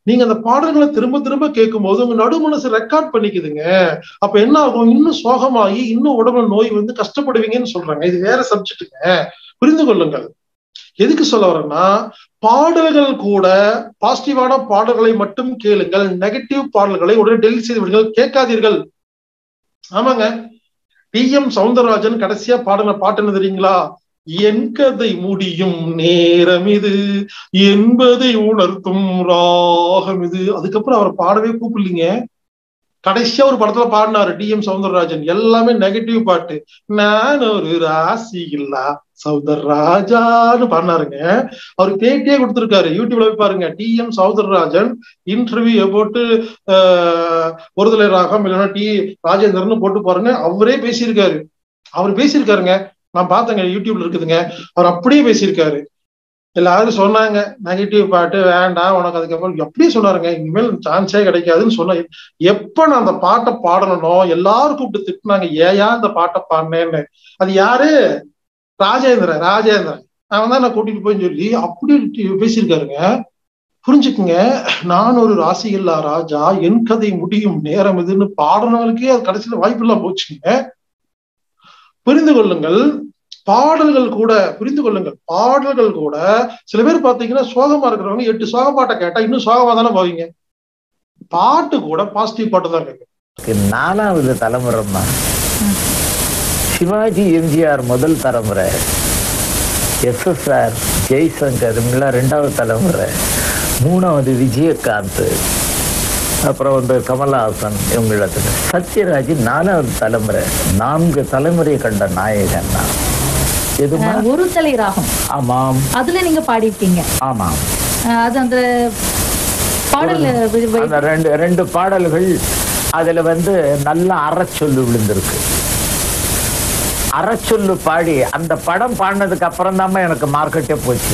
நீங்க அந்த பாடல்களை திரும்ப திரும்ப கேட்கும் போது உங்க நடு மனசு ரெக்கார்ட் பண்ணிக்குதுங்க அப்ப என்ன ஆகும் இன்னும் சோகமாகி இன்னும் உடம்புல நோய் வந்து கஷ்டப்படுவீங்கன்னு சொல்றாங்க இது வேற சப்ஜெக்ட்டுங்க புரிந்து கொள்ளுங்கள் எதுக்கு சொல்ல வரேன்னா பாடல்கள் கூட பாசிட்டிவான பாடல்களை மட்டும் கேளுங்கள் நெகட்டிவ் பாடல்களை உடனே டெலிட் செய்து விடுங்கள் கேட்காதீர்கள் ஆமாங்க டி எம் சவுந்தரராஜன் கடைசியா பாடின பாட்டு என்ன தெரியுங்களா என் கதை முடியும் நேரம் இது என்பதை உணர்த்தும் ராகம் இது அதுக்கப்புறம் அவர் பாடவே கூப்பிடலீங்க கடைசியா ஒரு படத்துல பாடினாரு டி எம் சவுந்தரராஜன் எல்லாமே நெகட்டிவ் பாட்டு நான் ஒரு ராசி இல்லா சௌந்தரராஜான்னு பாடினாருங்க அவர் பேட்டியே கொடுத்திருக்காரு யூடியூப்ல போய் பாருங்க டி எம் சௌந்தரராஜன் இன்டர்வியூ போட்டு ஒருதலை ராகம் இல்லைன்னா டி ராஜேந்திரன் போட்டு பாருங்க அவரே பேசியிருக்காரு அவர் பேசியிருக்காருங்க நான் பார்த்தேங்க யூடியூப்ல இருக்குதுங்க அவர் அப்படியே பேசியிருக்காரு எல்லாரும் சொன்னாங்க நெகட்டிவ் பாட்டு வேண்டாம் உனக்கு அதுக்கப்புறம் அப்படியே சொன்னாருங்க இனிமேல் சான்ஸே கிடைக்காதுன்னு சொன்ன எப்ப நான் அந்த பாட்டை பாடணும் எல்லாரும் கூப்பிட்டு திட்டினாங்க ஏயா இந்த பாட்டை பாடினேன்னு அது யாரு ராஜேந்திரன் ராஜேந்திரன் அவன் தான் நான் கூட்டிட்டு போய் சொல்லி அப்படி பேசியிருக்காருங்க புரிஞ்சுக்குங்க நான் ஒரு ராசி இல்லா ராஜா என் கதை முடியும் நேரம் இதுன்னு பாடினவங்களுக்கே அது கடைசியில வாய்ப்பு இல்லாம போச்சுங்க புரிந்து கொள்ளுங்கள் பாடல்கள் கூட புரிந்து கொள்ளுங்கள் பாடல்கள் கூட சில பேர் பாத்தீங்கன்னா சோகமா இருக்கிறவங்க எட்டு சோக பாட்டை கேட்டா இன்னும் சோகமா தானே போவீங்க பாட்டு கூட பாசிட்டிவ் பாட்டு தான் கேட்கும் நாலாவது தலைமுறைமா சிவாஜி எம்ஜிஆர் முதல் தலைமுறை எஸ்எஸ்ஆர் ஜெய்சங்கர் இவங்களாம் ரெண்டாவது தலைமுறை மூணாவது விஜயகாந்த் அப்புறம் வந்து கமலஹாசன் இவங்களத்துல சத்யராஜ் நாலாவது தலைமுறை நான்கு தலைமுறை கண்ட நாயகன் தான் எதுமா ஒரு தலை ராகம் ஆமாம் அதுல நீங்க பாடியிருக்கீங்க ஆமாம் அஹ் அது அந்த பாடல்ல வி- வி- அந்த ரெண்டு ரெண்டு பாடல்கள் அதுல வந்து நல்ல அறச்சொல்லு விழுந்திருக்கு அறச்சொல்லு பாடி அந்த படம் பாடினதுக்கு அப்புறம் தான் எனக்கு மார்க்கெட்டே போச்சு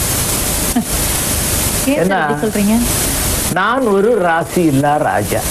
ஏன் என்ன? சார் அப்படி சொல்றீங்க நான் ஒரு ராசி இல்லா ராஜா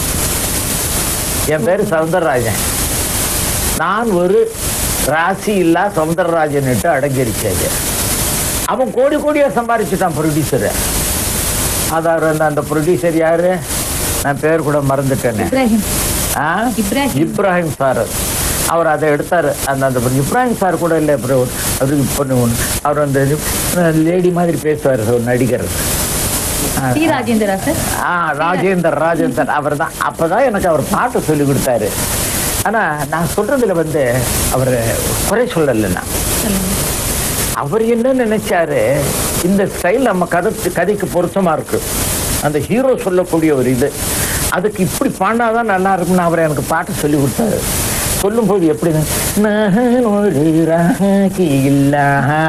என் பேரு சவுந்தரராஜன் நான் ஒரு ராசி இல்லா சவுந்தரராஜன்ட்டு அடங்கிருச்சாங்க அவன் கோடி கோடியா சம்பாரிச்சுட்டான் ப்ரொடியூசரை அதாவது அந்த அந்த ப்ரொடியூசர் யாரு நான் பேர் கூட மறந்துட்டேனே இப்ராஹிம் ஆ? இப்ராஹிம் இப்ராஹிம் சார் அவர் அதை எடுத்தாரு அந்த அந்த இப்ராஹிம் சார் கூட இல்லை அப்புறம் அவருக்கு பொண்ணு ஒன்று அவர் அந்த லேடி மாதிரி பேசுவார் ஒரு நடிகர் டி ராஜேந்திரா சார் ஆ ராஜேந்தர் ராஜேந்தர் அவர் தான் அப்பதான் எனக்கு அவர் பாட்டு சொல்லி கொடுத்தாரு ஆனா நான் சொல்றதுல வந்து அவர் குறை சொல்லலை நான் சொல்லுங்க அவர் என்ன நினைச்சாரு இந்த ஸ்டைல் நம்ம கதை கதைக்கு பொருத்தமா இருக்கு அந்த ஹீரோ சொல்லக்கூடிய ஒரு இது அதுக்கு இப்படி பாடினாதான் நல்லா இருக்கும்னு அவர் எனக்கு பாட்டு சொல்லி கொடுத்தாரு சொல்லும்போது எப்படி நான் ஒரு ராஜி இல்லா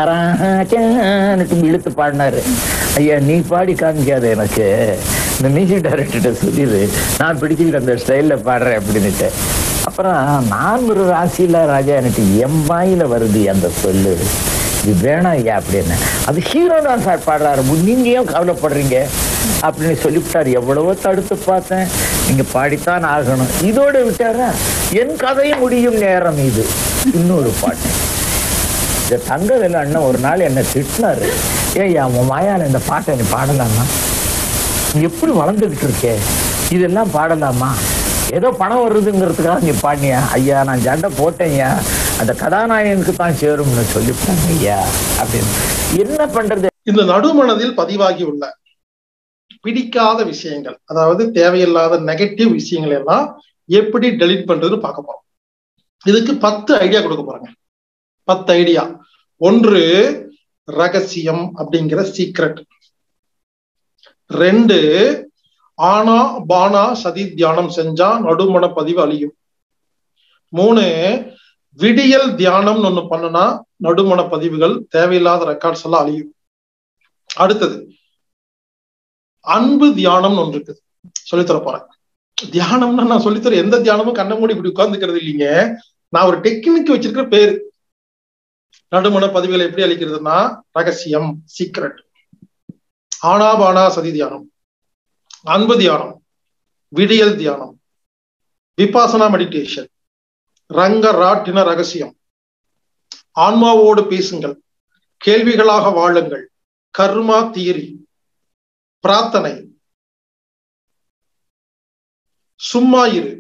ராஜான்னு இழுத்து பாடினாரு ஐயா நீ பாடி காமிக்காத எனக்கு இந்த மியூசிக் டைரக்டர்கிட்ட சொல்லிடு நான் பிடிச்சிக்கிட்டு அந்த ஸ்டைலில் பாடுறேன் அப்படின்னுட்டு அப்புறம் நான் ஒரு ராசியில ராஜா எனக்கு என் வாயில வருது அந்த சொல்லு இது வேணாம் ஐயா அப்படின்னு அது ஹீரோ தான் சார் பாடுறாரு நீங்க ஏன் கவலைப்படுறீங்க அப்படின்னு சொல்லிவிட்டார் எவ்வளவோ தடுத்து பார்த்தேன் நீங்க பாடித்தான் ஆகணும் இதோட விட்டாரா என் கதை முடியும் நேரம் இது இன்னொரு பாட்டு இந்த தங்கவேலு அண்ணன் ஒரு நாள் என்னை திட்டினாரு ஏய் அவன் மாயால இந்த பாட்டை நீ பாடலாமா நீ எப்படி வளர்ந்துகிட்டு இருக்கே இதெல்லாம் பாடலாமா ஏதோ பணம் வருதுங்கிறதுக்காக நீ பாடினியா ஐயா நான் சண்டை போட்டேன்யா அந்த கதாநாயகனுக்கு தான் சேரும்னு சொல்லிவிட்டாங்க ஐயா அப்படின்னு என்ன பண்றது இந்த நடுமனதில் பதிவாகி உள்ள பிடிக்காத விஷயங்கள் அதாவது தேவையில்லாத நெகட்டிவ் விஷயங்கள் எல்லாம் எப்படி டெலீட் பண்றதுன்னு பார்க்க போறோம் இதுக்கு பத்து ஐடியா கொடுக்க போறேங்க பத்து ஐடியா ஒன்று ரகசியம் அப்படிங்கிற சீக்ரெட் ரெண்டு ஆனா பானா சதி தியானம் செஞ்சா நடுமன பதிவு அழியும் மூணு விடியல் தியானம்னு ஒண்ணு பண்ணுனா நடுமன பதிவுகள் தேவையில்லாத ரெக்கார்ட்ஸ் எல்லாம் அழியும் அடுத்தது அன்பு தியானம்னு ஒன்று இருக்குது சொல்லித்தர போறேன் தியானம்னா நான் சொல்லித்தர எந்த தியானமும் கண்ண மூடி இப்படி உட்கார்ந்துக்கிறது இல்லைங்க நான் ஒரு டெக்னிக் வச்சிருக்கிற பேரு நடுமன பதிவுகளை எப்படி அளிக்கிறதுனா ரகசியம் சீக்ரெட் ஆனாபானா சதி தியானம் அன்பு தியானம் விடியல் தியானம் விபாசனா மெடிடேஷன் ரங்க ராட்டின ரகசியம் ஆன்மாவோடு பேசுங்கள் கேள்விகளாக வாழுங்கள் கர்மா தியரி பிரார்த்தனை சும்மா இரு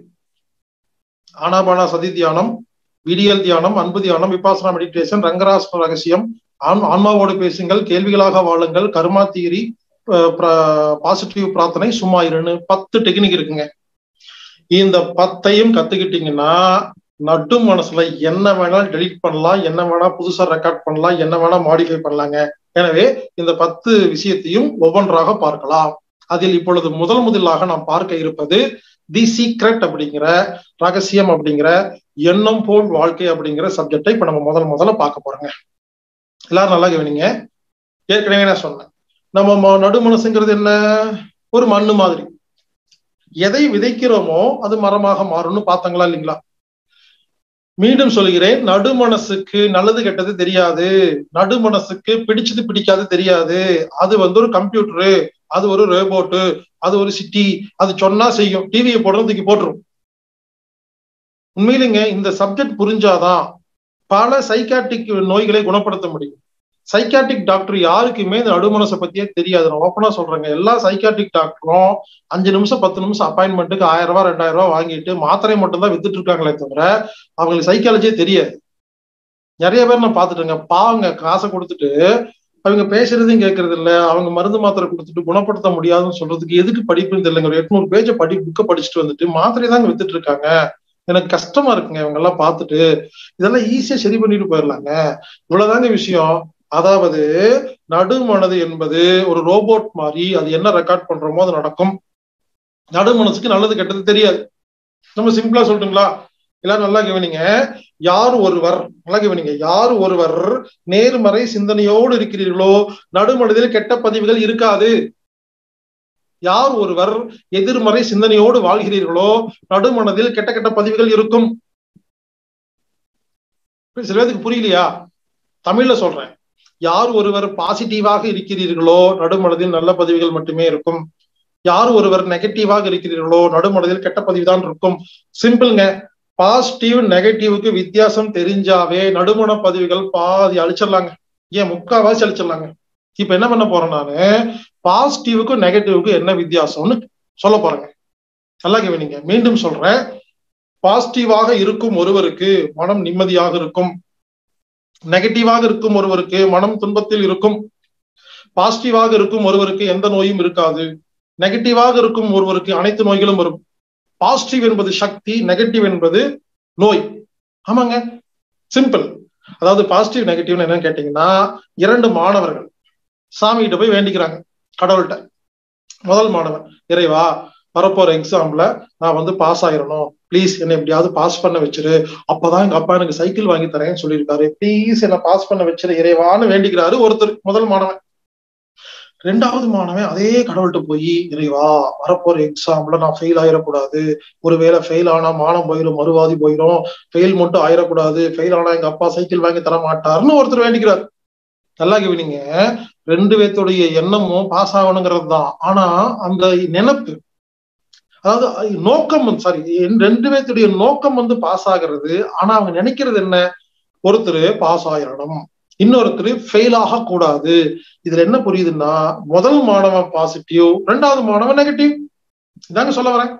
ஆனாபானா சதி தியானம் விடியல் தியானம் அன்பு தியானம் விபாசனா மெடிடேஷன் ரங்கராசன ரகசியம் ஆன் ஆன்மாவோடு பேசுங்கள் கேள்விகளாக வாழுங்கள் கர்மா தீரி பாசிட்டிவ் பிரார்த்தனை சும்மா இருன்னு பத்து டெக்னிக் இருக்குங்க இந்த பத்தையும் கத்துக்கிட்டீங்கன்னா நடு மனசுல என்ன வேணாலும் டெலிட் பண்ணலாம் என்ன வேணா புதுசா ரெக்கார்ட் பண்ணலாம் என்ன வேணா மாடிஃபை பண்ணலாங்க எனவே இந்த பத்து விஷயத்தையும் ஒவ்வொன்றாக பார்க்கலாம் அதில் இப்பொழுது முதல் முதலாக நாம் பார்க்க இருப்பது தி சீக்ரெட் அப்படிங்கிற ரகசியம் அப்படிங்கிற எண்ணம் போல் வாழ்க்கை அப்படிங்கிற சப்ஜெக்டை இப்ப நம்ம முதல் முதல்ல பார்க்க போறோங்க எல்லாரும் நல்லா கவனிங்க ஏற்கனவே நான் சொன்னேன் நம்ம நடு மனசுங்கிறது என்ன ஒரு மண்ணு மாதிரி எதை விதைக்கிறோமோ அது மரமாக மாறும்னு பார்த்தாங்களா இல்லைங்களா மீண்டும் சொல்கிறேன் நடு மனசுக்கு நல்லது கெட்டது தெரியாது நடு மனசுக்கு பிடிச்சது பிடிக்காது தெரியாது அது வந்து ஒரு கம்ப்யூட்டரு அது ஒரு ரோபோட்டு அது ஒரு சிட்டி அது சொன்னா செய்யும் டிவியை போடுறதுக்கு போட்டுரும் உண்மையிலுங்க இந்த சப்ஜெக்ட் புரிஞ்சாதான் பல சைக்காட்டிக் நோய்களை குணப்படுத்த முடியும் சைக்காட்டிக் டாக்டர் யாருக்குமே இந்த நடுமனசை பத்தியே தெரியாது நான் ஓப்பனா சொல்றேங்க எல்லா சைக்காட்டிக் டாக்டரும் அஞ்சு நிமிஷம் பத்து நிமிஷம் அப்பாயின்மெண்ட்டுக்கு ஆயிரம் ரூபாய் ரெண்டாயிரம் ரூபாய் வாங்கிட்டு மாத்திரை மட்டும் தான் வித்துட்டு இருக்காங்களே தவிர அவங்களுக்கு சைக்காலஜியே தெரியாது நிறைய பேர் நான் பாத்துட்டேங்க பாவங்க காசை கொடுத்துட்டு அவங்க பேசுறதையும் கேட்கறது இல்ல அவங்க மருந்து மாத்திரை கொடுத்துட்டு குணப்படுத்த முடியாதுன்னு சொல்றதுக்கு எதுக்கு படிப்புன்னு தெரியலங்க ஒரு எட்நூறு பேஜை படி புக்கை படிச்சுட்டு வந்துட்டு மாத்திரை தாங்க வித்துட்டு இருக்காங்க எனக்கு கஷ்டமா இருக்குங்க இவங்க எல்லாம் பார்த்துட்டு இதெல்லாம் ஈஸியா சரி பண்ணிட்டு போயிடலாங்க இவ்வளவுதாங்க விஷயம் அதாவது நடுமனது என்பது ஒரு ரோபோட் மாதிரி அது என்ன ரெக்கார்ட் பண்றோமோ அது நடக்கும் நடு மனசுக்கு நல்லது கெட்டது தெரியாது நம்ம சிம்பிளா சொல்லட்டுங்களா எல்லாரும் நல்லா கவனிங்க யார் ஒருவர் நல்லா கவனிங்க யார் ஒருவர் நேர்மறை சிந்தனையோடு இருக்கிறீர்களோ நடுமனதில் கெட்ட பதிவுகள் இருக்காது யார் ஒருவர் எதிர்மறை சிந்தனையோடு வாழ்கிறீர்களோ நடுமனதில் கெட்ட கெட்ட பதிவுகள் இருக்கும் சில பேருக்கு புரியலையா தமிழ்ல சொல்றேன் யார் ஒருவர் பாசிட்டிவாக இருக்கிறீர்களோ நடுமனதில் நல்ல பதிவுகள் மட்டுமே இருக்கும் யார் ஒருவர் நெகட்டிவாக இருக்கிறீர்களோ நடுமனதில் கெட்ட பதிவு தான் இருக்கும் சிம்பிள்ங்க பாசிட்டிவ் நெகட்டிவ்க்கு வித்தியாசம் தெரிஞ்சாவே நடுமண பதிவுகள் பாதி அழிச்சிடலாங்க ஏன் முக்காவாசி அழிச்சிடலாங்க இப்ப என்ன பண்ண போறேன் நானு பாசிட்டிவுக்கும் நெகட்டிவுக்கும் என்ன வித்தியாசம்னு சொல்ல போறேங்க நல்லா கவனிங்க மீண்டும் சொல்றேன் பாசிட்டிவாக இருக்கும் ஒருவருக்கு மனம் நிம்மதியாக இருக்கும் நெகட்டிவாக இருக்கும் ஒருவருக்கு மனம் துன்பத்தில் இருக்கும் பாசிட்டிவாக இருக்கும் ஒருவருக்கு எந்த நோயும் இருக்காது நெகட்டிவாக இருக்கும் ஒருவருக்கு அனைத்து நோய்களும் வரும் பாசிட்டிவ் என்பது சக்தி நெகட்டிவ் என்பது நோய் ஆமாங்க சிம்பிள் அதாவது பாசிட்டிவ் நெகட்டிவ்னு என்னன்னு கேட்டீங்கன்னா இரண்டு மாணவர்கள் சாமிகிட்ட போய் வேண்டிக்கிறாங்க கடவுள்கிட்ட முதல் மாணவன் இறைவா வரப்போற எக்ஸாம்ல நான் வந்து பாஸ் ஆயிரணும் ப்ளீஸ் என்னை எப்படியாவது பாஸ் பண்ண வச்சிரு அப்பதான் எங்க அப்பா எனக்கு சைக்கிள் வாங்கி தரேன்னு சொல்லியிருக்காரு ப்ளீஸ் என்ன பாஸ் பண்ண வச்சிரு இறைவான்னு வேண்டிக்கிறாரு ஒருத்தர் முதல் மாணவன் ரெண்டாவது மாணவன் அதே கடவுள்கிட்ட போய் இறைவா வரப்போற எக்ஸாம்ல நான் ஃபெயில் ஆயிடக்கூடாது ஒருவேளை ஃபெயில் ஆனா மானம் போயிடும் மறுவாதி போயிடும் ஃபெயில் மட்டும் ஆயிடக்கூடாது ஃபெயில் ஆனா எங்க அப்பா சைக்கிள் வாங்கி தர மாட்டாருன்னு ஒருத்தர் வேண்டிக்கிறார் நல்லா கவனிங்க ரெண்டு பேர்த்துடைய எண்ணமும் பாஸ் ஆகணுங்கிறது தான் ஆனா அந்த நினைப்பு அதாவது நோக்கம் வந்து சாரி ரெண்டு பேர்த்துடைய நோக்கம் வந்து பாஸ் ஆகிறது ஆனா அவங்க நினைக்கிறது என்ன ஒருத்தர் பாஸ் ஆயிடணும் இன்னொருத்தர் ஃபெயில் ஆகக்கூடாது இதுல என்ன புரியுதுன்னா முதல் மாணவன் பாசிட்டிவ் ரெண்டாவது மாணவன் நெகட்டிவ் இதாங்க சொல்ல வரேன்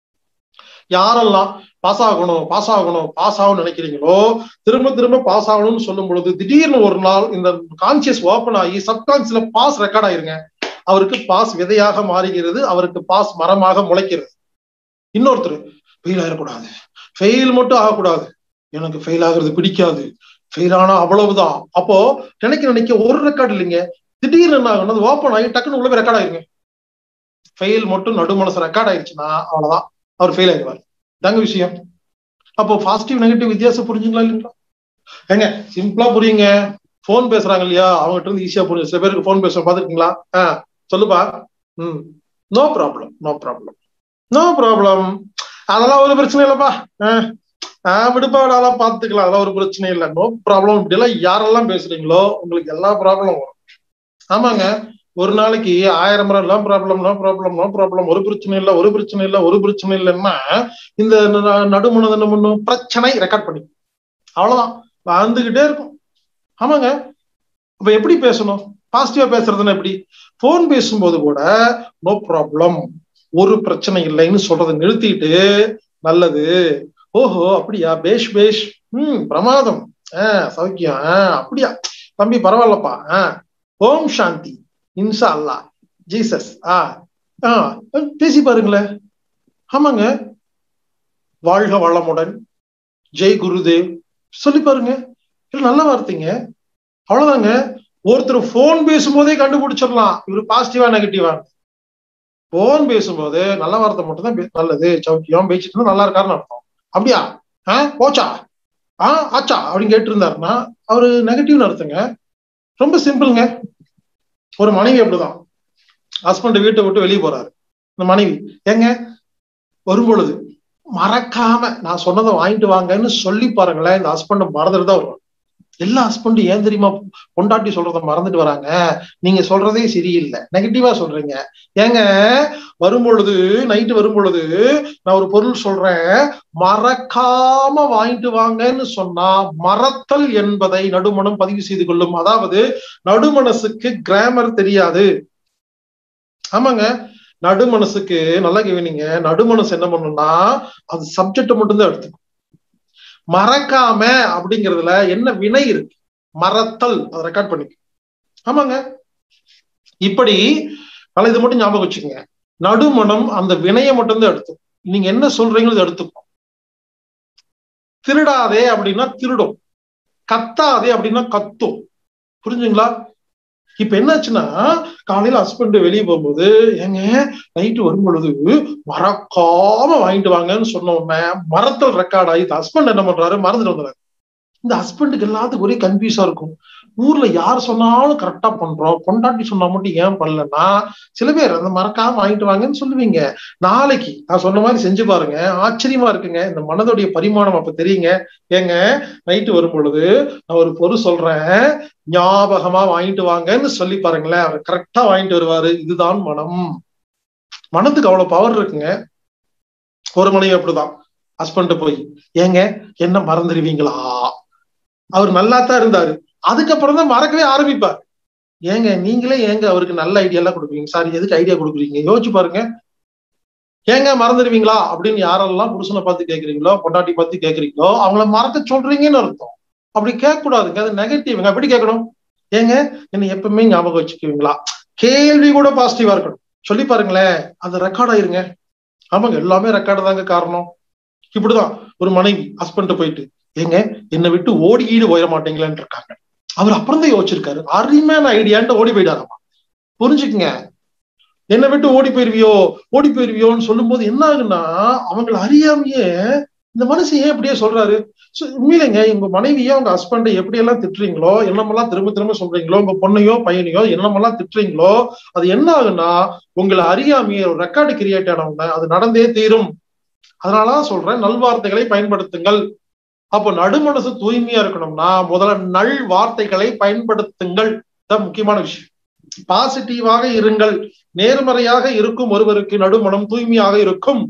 யாரெல்லாம் பாஸ் ஆகணும் பாஸ் ஆகணும் பாஸ் ஆகணும்னு நினைக்கிறீங்களோ திரும்ப திரும்ப பாஸ் ஆகணும்னு சொல்லும் பொழுது திடீர்னு ஒரு நாள் இந்த கான்சியஸ் ஓப்பன் ஆகி சப்கான்சியஸ்ல பாஸ் ரெக்கார்ட் ஆயிருங்க அவருக்கு பாஸ் விதையாக மாறுகிறது அவருக்கு பாஸ் மரமாக முளைக்கிறது இன்னொருத்தர் ஃபெயில் ஆயிடக்கூடாது ஃபெயில் மட்டும் ஆகக்கூடாது எனக்கு ஃபெயில் ஆகுறது பிடிக்காது ஃபெயில் ஆனா அவ்வளவுதான் அப்போ நினைக்க நினைக்க ஒரு ரெக்கார்டு இல்லைங்க திடீர்னு என்ன ஆகணும் அது ஓப்பன் ஆகி டக்குன்னு உள்ள ரெக்கார்ட் ஆயிருங்க ஃபெயில் மட்டும் நடு மனசு ரெக்கார்ட் ஆயிடுச்சுன்னா அவ்வளவுதான் அவர் ஃபெயில் ஆயிடுவார் தாங்க விஷயம் அப்போ பாசிட்டிவ் நெகட்டிவ் வித்தியாசம் புரிஞ்சுங்களா இல்லைங்களா ஏங்க சிம்பிளா புரியுங்க போன் பேசுறாங்க இல்லையா அவங்ககிட்ட இருந்து ஈஸியா புரியும் சில பேருக்கு போன் பேச பாத்துருக்கீங்களா ஆஹ் சொல்லுப்பா ம் no problem no problem no problem அதெல்லாம் ஒரு பிரச்சனை இல்லப்பா ஆஹ் விடுப்பா அதெல்லாம் பாத்துக்கலாம் அதெல்லாம் ஒரு பிரச்சனை இல்லை நோ ப்ராப்ளம் இப்படி எல்லாம் யாரெல்லாம் பேசுறீங்களோ உங்களுக்கு எல்லா ப்ராப்ளம் வரும் ஆமாங்க ஒரு நாளைக்கு ஆயிரம் முறை எல்லாம் problem no problem no problem ஒரு பிரச்சனை இல்லை ஒரு பிரச்சனை இல்லை ஒரு பிரச்சனை இல்லைன்னா இந்த நடுமனது என்ன பண்ணும் பிரச்சனை ரெக்கார்ட் பண்ணி அவ்வளவுதான் வந்துகிட்டே இருக்கும் ஆமாங்க அப்ப எப்படி பேசணும் பாசிட்டிவா பேசுறதுன்னா எப்படி போன் பேசும்போது கூட நோ ப்ராப்ளம் ஒரு பிரச்சனை இல்லைன்னு சொல்றதை நிறுத்திட்டு நல்லது ஓஹோ அப்படியா பேஷ் பேஷ் ம் பிரமாதம் ஆஹ் சௌக்கியம் ஆஹ் அப்படியா தம்பி பரவாயில்லப்பா ஆஹ் ஓம் சாந்தி இன்சா அல்லா ஜீசஸ் ஆ ஆ பேசி பாருங்களேன் ஆமாங்க வாழ்க வளமுடன் ஜெய் குருதேவ் சொல்லி பாருங்க இல்ல நல்ல வார்த்தைங்க அவ்வளவுதாங்க ஒருத்தர் போன் பேசும்போதே கண்டுபிடிச்சிடலாம் இவரு பாசிட்டிவா நெகட்டிவா போன் பேசும்போது நல்ல வார்த்தை மட்டும் தான் பே- நல்லது சௌக்கியம் பேசிட்டு இருந்தா நல்லா இருக்காருன்னு அர்த்தம் அப்படியா ஆ போச்சா ஆ ஆச்சா அப்படின்னு கேட்டு இருந்தாருன்னா அவரு நெகட்டிவ்னு அர்த்தங்க ரொம்ப சிம்பிள்ங்க ஒரு மனைவி அப்படிதான் ஹஸ்பண்ட் வீட்டை விட்டு வெளியே போறாரு இந்த மனைவி ஏங்க வரும்பொழுது மறக்காம நான் சொன்னதை வாங்கிட்டு வாங்கன்னு சொல்லி பாருங்களேன் இந்த ஹஸ்பண்ட் மறந்துட்டு தான் வருவாங்க எல்லா ஹஸ்பண்டும் ஏன் தெரியுமா பொண்டாட்டி சொல்றத மறந்துட்டு வராங்க நீங்க சொல்றதே சரியில்லை நெகட்டிவா சொல்றீங்க ஏங்க வரும்பொழுது நைட்டு வரும்பொழுது நான் ஒரு பொருள் சொல்றேன் மறக்காம வாங்கிட்டு வாங்கன்னு சொன்னா மறத்தல் என்பதை நடுமணம் பதிவு செய்து கொள்ளும் அதாவது நடுமனசுக்கு கிராமர் தெரியாது ஆமாங்க நடுமனசுக்கு நல்லா கவனிங்க நடுமனசு என்ன பண்ணும்னா அது சப்ஜெக்ட் மட்டும்தான் எடுத்துக்கும் மறக்காம அப்படிங்கிறதுல என்ன வினை இருக்கு மறத்தல் அதை ரெக்கார்ட் பண்ணிக்கும் ஆமாங்க இப்படி நல்லா இது மட்டும் ஞாபகம் வச்சுக்கோங்க நடுமணம் அந்த வினையை மட்டும்தான் எடுத்துக்கும் நீங்க என்ன சொல்றீங்களோ அதை எடுத்துக்கும் திருடாதே அப்படின்னா திருடும் கத்தாதே அப்படின்னா கத்தும் புரிஞ்சுங்களா இப்ப என்னாச்சுன்னா காலையில ஹஸ்பண்ட் வெளியே போகும்போது ஏங்க நைட்டு வரும் பொழுது மறக்காம வாங்கிட்டு வாங்கன்னு சொன்ன உடனே மறத்தல் ரெக்கார்ட் ஆகி ஹஸ்பண்ட் என்ன பண்றாரு மறந்துட்டு வந்துறாரு இந்த ஹஸ்பண்டுக்கு எல்லாத்துக்கும் ஒரே கன்ஃபியூஸா இருக்கும் ஊர்ல யார் சொன்னாலும் கரெக்டா பண்றோம் பொண்டாட்டி சொன்னா மட்டும் ஏன் பண்ணலன்னா சில பேர் அந்த மறக்காம வாங்கிட்டு வாங்கன்னு சொல்லுவீங்க நாளைக்கு நான் சொன்ன மாதிரி செஞ்சு பாருங்க ஆச்சரியமா இருக்குங்க இந்த மனதுடைய பரிமாணம் அப்ப தெரியுங்க ஏங்க நைட்டு வரும் பொழுது நான் ஒரு பொருள் சொல்றேன் ஞாபகமா வாங்கிட்டு வாங்கன்னு சொல்லி பாருங்களேன் அவர் கரெக்டா வாங்கிட்டு வருவாரு இதுதான் மனம் மனத்துக்கு அவ்வளவு பவர் இருக்குங்க ஒரு மனைவி அப்படிதான் ஹஸ்பண்ட் போய் ஏங்க என்ன மறந்துடுவீங்களா அவர் நல்லா தான் இருந்தாரு அதுக்கப்புறம் தான் மறக்கவே ஆரம்பிப்பார் ஏங்க நீங்களே ஏங்க அவருக்கு நல்ல ஐடியா எல்லாம் கொடுக்குறீங்க சாரி எதுக்கு ஐடியா கொடுக்குறீங்க யோசிச்சு பாருங்க ஏங்க மறந்துடுவீங்களா அப்படின்னு யாரெல்லாம் புருஷனை பார்த்து கேக்குறீங்களோ பொண்டாட்டி பார்த்து கேக்குறீங்களோ அவங்கள மறக்க சொல்றீங்கன்னு அர்த்தம் அப்படி கேட்க கூடாதுங்க அது நெகட்டிவ்ங்க அப்படி கேட்கணும் ஏங்க என்ன எப்பவுமே ஞாபகம் வச்சுக்குவீங்களா கேள்வி கூட பாசிட்டிவா இருக்கணும் சொல்லி பாருங்களேன் அது ரெக்கார்ட் ஆயிருங்க ஆமாங்க எல்லாமே ரெக்கார்டு தாங்க காரணம் இப்படிதான் ஒரு மனைவி ஹஸ்பண்ட் போயிட்டு ஏங்க என்னை விட்டு ஓடிக்கீடு போயிட மாட்டீங்களான்னு இருக்காங்க அவர் அப்புறம் தான் யோசிச்சிருக்காரு அருமையான ஐடியான்ட்டு ஓடி போயிட்டாராமா புரிஞ்சுக்குங்க என்னை விட்டு ஓடி போயிருவியோ ஓடி போயிருவியோன்னு சொல்லும்போது என்ன ஆகுன்னா அவங்கள அறியாமையே இந்த மனுஷன் ஏன் இப்படியே சொல்றாரு சு- உண்மையிலேங்க உங்க மனைவியோ உங்க ஹஸ்பண்டை எப்படி எல்லாம் திட்டுறீங்களோ என்னமெல்லாம் திரும்ப திரும்ப சொல்றீங்களோ உங்க பொண்ணையோ பையனையோ என்னமெல்லாம் திட்டுறீங்களோ அது என்ன ஆகுன்னா உங்களை அறியாமையே ஒரு ரெக்கார்டு கிரியேட் ஆனவங்க அது நடந்தே தீரும் அதனாலதான் சொல்றேன் நல்வார்த்தைகளை பயன்படுத்துங்கள் அப்போ நடுமனசு தூய்மையா இருக்கணும்னா முதல்ல நல் வார்த்தைகளை பயன்படுத்துங்கள் தான் முக்கியமான விஷயம் பாசிட்டிவாக இருங்கள் நேர்மறையாக இருக்கும் ஒருவருக்கு நடுமனம் தூய்மையாக இருக்கும்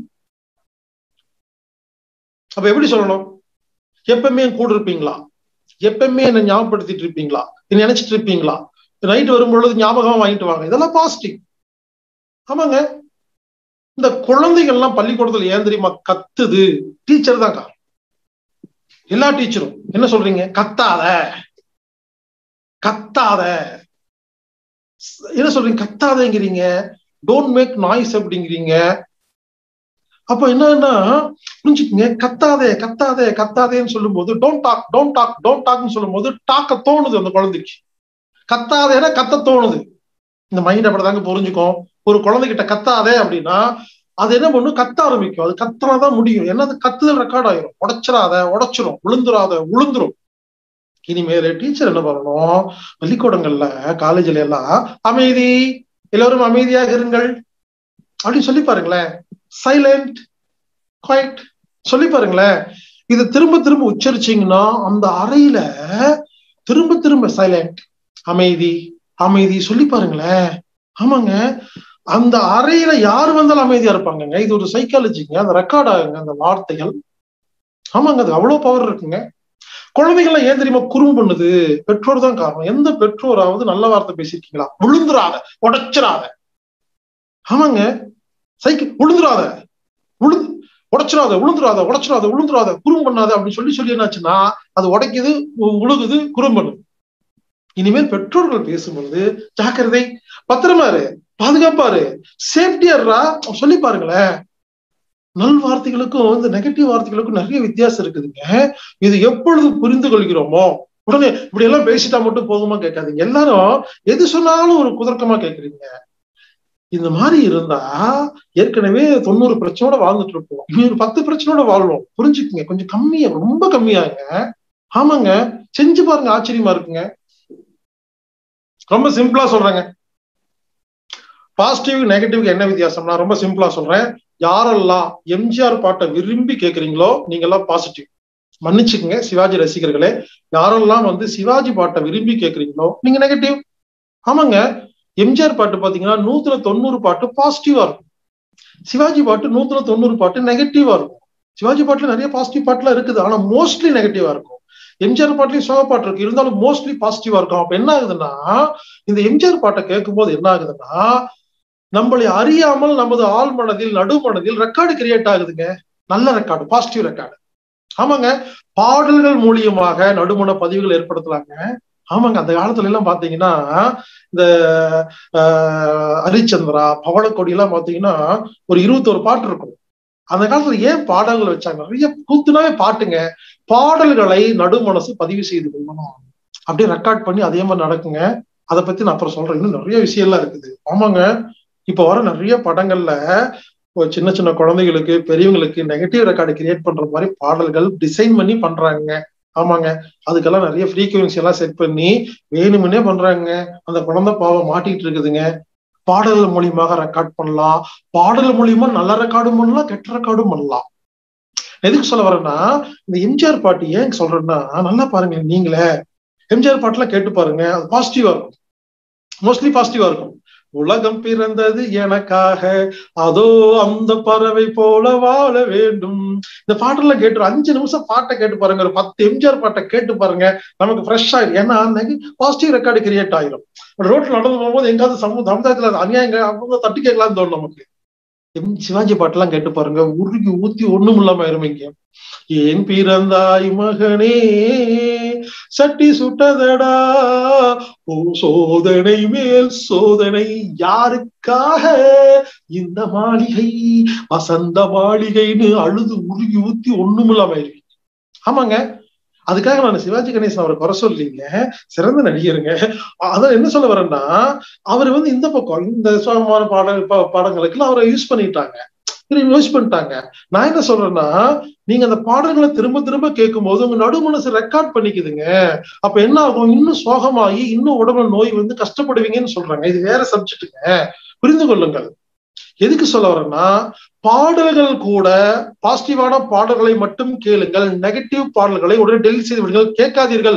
அப்ப எப்படி சொல்லணும் எப்பவுமே என் கூட இருப்பீங்களா எப்பவுமே என்ன ஞாபகப்படுத்திட்டு இருப்பீங்களா என்ன நினைச்சிட்டு இருப்பீங்களா நைட் வரும்பொழுது ஞாபகமா வாங்கிட்டு வாங்க இதெல்லாம் பாசிட்டிவ் ஆமாங்க இந்த குழந்தைகள்லாம் பள்ளிக்கூடத்துல ஏன் தெரியுமா கத்துது டீச்சர் தான் காரணம் எல்லா டீச்சரும் என்ன சொல்றீங்க கத்தாத கத்தாத என்ன சொல்றீங்க கத்தாதங்கிறீங்க டோன்ட் மேக் நாய்ஸ் அப்படிங்கிறீங்க அப்ப என்னன்னா புரிஞ்சுக்கங்க கத்தாதே கத்தாதே கத்தாதேன்னு சொல்லும்போது don't talk don't talk don't டாக்னு சொல்லும்போது டாக்க தோணுது அந்த குழந்தைக்கு கத்தாதேன்னா கத்த தோணுது இந்த மைண்ட் அப்படிதாங்க புரிஞ்சுக்கும் ஒரு குழந்தைகிட்ட கத்தாதே அப்படின்னா அது என்ன பண்ணும் கத்த ஆரம்பிக்கும் அது கத்தினாதான் முடியும் ஏன்னா அது கத்துதல் ரெக்கார்ட் ஆயிரும் உடைச்சிடாத உடைச்சிரும் விழுந்துராத விழுந்துரும் இனிமேல் டீச்சர் என்ன பண்ணணும் பள்ளிக்கூடங்கள்ல காலேஜ்ல எல்லாம் அமைதி எல்லோரும் அமைதியாக இருங்கள் அப்படின்னு சொல்லி பாருங்களேன் சைலண்ட் குவைட் சொல்லி பாருங்களேன் இது திரும்ப திரும்ப உச்சரிச்சீங்கன்னா அந்த அறையில திரும்ப திரும்ப சைலண்ட் அமைதி அமைதி சொல்லி பாருங்களேன் ஆமாங்க அந்த அறையில யார் வந்தாலும் அமைதியா இருப்பாங்கங்க இது ஒரு சைக்காலஜிங்க அந்த ரெக்கார்ட் ஆகுங்க அந்த வார்த்தைகள் ஆமாங்க அது அவ்வளவு பவர் இருக்குங்க குழந்தைகள்லாம் ஏன் தெரியுமா குறும்பு பண்ணுது பெற்றோர் தான் காரணம் எந்த பெற்றோராவது நல்ல வார்த்தை பேசியிருக்கீங்களா விழுந்துராத உடைச்சிடாத ஆமாங்க சைக்கிள் உளுந்துராத உளு உடைச்சிடாத உளுந்துராத உடைச்சிடாத உளுந்துராத குறும் பண்ணாத அப்படின்னு சொல்லி சொல்லி என்னாச்சுன்னா அது உடைக்குது உ- உழுகுது குறும் பண்ணுது இனிமேல் பெற்றோர்கள் பேசும்பொழுது ஜாக்கிரதை பத்திரமா இரு பாதுகாப்பாரு சேஃப்டியா சொல்லி பாருங்களேன் நல் வார்த்தைகளுக்கும் இந்த நெகட்டிவ் வார்த்தைகளுக்கும் நிறைய வித்தியாசம் இருக்குதுங்க இது எப்பொழுது புரிந்து கொள்கிறோமோ உடனே இப்படி எல்லாம் பேசிட்டா மட்டும் போதுமா கேட்காதீங்க எல்லாரும் எது சொன்னாலும் ஒரு குதர்க்கமா கேட்கறீங்க இந்த மாதிரி இருந்தா ஏற்கனவே தொண்ணூறு பிரச்சனையோட வாழ்ந்துட்டு இருப்போம் இனி ஒரு பத்து பிரச்சனையோட வாழ்வோம் புரிஞ்சுக்குங்க கொஞ்சம் கம்மியா ரொம்ப கம்மியாங்க ஆமாங்க செஞ்சு பாருங்க ஆச்சரியமா இருக்குங்க ரொம்ப சிம்பிளா சொல்றேங்க பாசிட்டிவ் நெகட்டிவ்க்கு என்ன வித்தியாசம் நான் ரொம்ப சிம்பிளா சொல்றேன் யாரெல்லாம் எம்ஜிஆர் பாட்டை விரும்பி கேக்குறீங்களோ நீங்க எல்லாம் பாசிட்டிவ் மன்னிச்சுக்குங்க சிவாஜி ரசிகர்களே யாரெல்லாம் வந்து சிவாஜி பாட்டை விரும்பி கேக்குறீங்களோ நீங்க நெகட்டிவ் ஆமாங்க எம்ஜிஆர் பாட்டு பாத்தீங்கன்னா நூத்துல தொண்ணூறு பாட்டு பாசிட்டிவா இருக்கும் சிவாஜி பாட்டு நூத்துல தொண்ணூறு பாட்டு நெகட்டிவா இருக்கும் சிவாஜி பாட்டுல நிறைய பாசிட்டிவ் பாட்டுலாம் இருக்குது ஆனா மோஸ்ட்லி நெகட்டிவா இருக்கும் எம்ஜிஆர் பாட்டுலயும் சோக பாட்டு இருக்கு இருந்தாலும் மோஸ்ட்லி பாசிட்டிவா இருக்கும் அப்ப என்ன ஆகுதுன்னா இந்த எம்ஜிஆர் பாட்டை கேட்கும் போது என்ன ஆகுதுன்னா நம்மளை அறியாமல் நமது ஆள் மனதில் நடு மனதில் ரெக்கார்டு கிரியேட் ஆகுதுங்க நல்ல ரெக்கார்டு பாசிட்டிவ் ரெக்கார்டு ஆமாங்க பாடல்கள் மூலியமாக நடுமண பதிவுகள் ஏற்படுத்தலாங்க ஆமாங்க அந்த காலத்துல எல்லாம் பாத்தீங்கன்னா இந்த ஆஹ், ஹரிச்சந்திரா பவளக்கொடி எல்லாம் பாத்தீங்கன்னா ஒரு இருபத்தோரு பாட்டு இருக்கும் அந்த காலத்துல ஏன் பாடல்கள் வச்சாங்க நிறைய கூத்துனாவே பாட்டுங்க பாடல்களை நடுமனசு பதிவு செய்து கொள்ளணும் அப்படியே ரெக்கார்ட் பண்ணி அதே மாதிரி நடக்குங்க அதை பத்தி நான் அப்புறம் சொல்றேன் இன்னும் நிறைய விஷயம்லாம் இருக்குது ஆமாங்க இப்ப வர நிறைய படங்கள்ல ஒரு சின்ன சின்ன குழந்தைகளுக்கு பெரியவங்களுக்கு நெகட்டிவ் ரெக்கார்டு கிரியேட் பண்ற மாதிரி பாடல்கள் டிசைன் பண்ணி பண்றாங்க ஆமாங்க அதுக்கெல்லாம் நிறைய ஃப்ரீக்வன்சி எல்லாம் செட் பண்ணி வேணுமுன்னே பண்றாங்க அந்த குழந்தை பாவம் மாட்டிட்டு இருக்குதுங்க பாடல்கள் மூலியமாக ரெக்கார்ட் பண்ணலாம் பாடல் மூலியமா நல்ல ரெக்கார்டும் பண்ணலாம் கெட்ட ரெக்கார்டும் பண்ணலாம் எதுக்கு சொல்ல வரேன்னா இந்த எம்ஜிஆர் பாட்டு ஏன் சொல்றேன்னா நல்லா பாருங்க நீங்களே எம்ஜிஆர் பாட்டுலாம் கேட்டு பாருங்க அது பாசிட்டிவா இருக்கும் மோஸ்ட்லி பாசிட்டிவா இருக்கும் உலகம் பிறந்தது எனக்காக அதோ அந்த பறவை போல வாழ வேண்டும் இந்த பாட்டெல்லாம் கேட்டு ஒரு அஞ்சு நிமிஷம் பாட்டை கேட்டு பாருங்க ஒரு பத்து எம்ஜிஆர் பாட்டை கேட்டு பாருங்க நமக்கு ஃப்ரெஷ் ஆயிடும் ஏன்னா பாசிட்டிவ் ரெக்கார்டு கிரியேட் ஆயிரும் ரோட்ல நடந்து போகும்போது எங்காவது சமூக சமுதாயத்துல அது அநியாயங்க அவங்க தட்டி கேட்கலாம்னு தோணும் நமக்கு எம் சிவாஜி பாட்டெல்லாம் கேட்டு பாருங்க உருகி ஊத்தி ஒண்ணும் இல்லாம இருமீங்க ஏன் பிறந்தாய் மகனே சட்டி சுட்டதடா ஓ சோதனை மேல் சோதனை யாருக்காக இந்த மாளிகை வசந்த மாளிகைன்னு அழுது உருகி ஊத்தி ஒண்ணும் இல்லாம இருக்கீங்க ஆமாங்க அதுக்காக நான் சிவாஜி கணேசன் அவரை குறை சொல்லீங்க சிறந்த நடிகருங்க அதான் என்ன சொல்ல வரேன்னா அவர் வந்து இந்த பக்கம் இந்த சோகமான பாடல் பா- பாடங்களுக்கெல்லாம் அவரை யூஸ் பண்ணிட்டாங்க யூஸ் பண்ணிட்டாங்க நான் என்ன சொல்றேன்னா நீங்க அந்த பாடல்களை திரும்ப திரும்ப கேட்கும் போது உங்க நடு மனசு ரெக்கார்ட் பண்ணிக்குதுங்க அப்ப என்ன ஆகும் இன்னும் சோகமாகி இன்னும் உடம்புல நோய் வந்து கஷ்டப்படுவீங்கன்னு சொல்றாங்க இது வேற சப்ஜெக்ட்டுங்க புரிந்து கொள்ளுங்கள் எதுக்கு சொல்ல வரேன்னா பாடல்கள் கூட பாசிட்டிவான பாடல்களை மட்டும் கேளுங்கள் நெகட்டிவ் பாடல்களை உடனே டெலிட் செய்து விடுங்கள் கேட்காதீர்கள்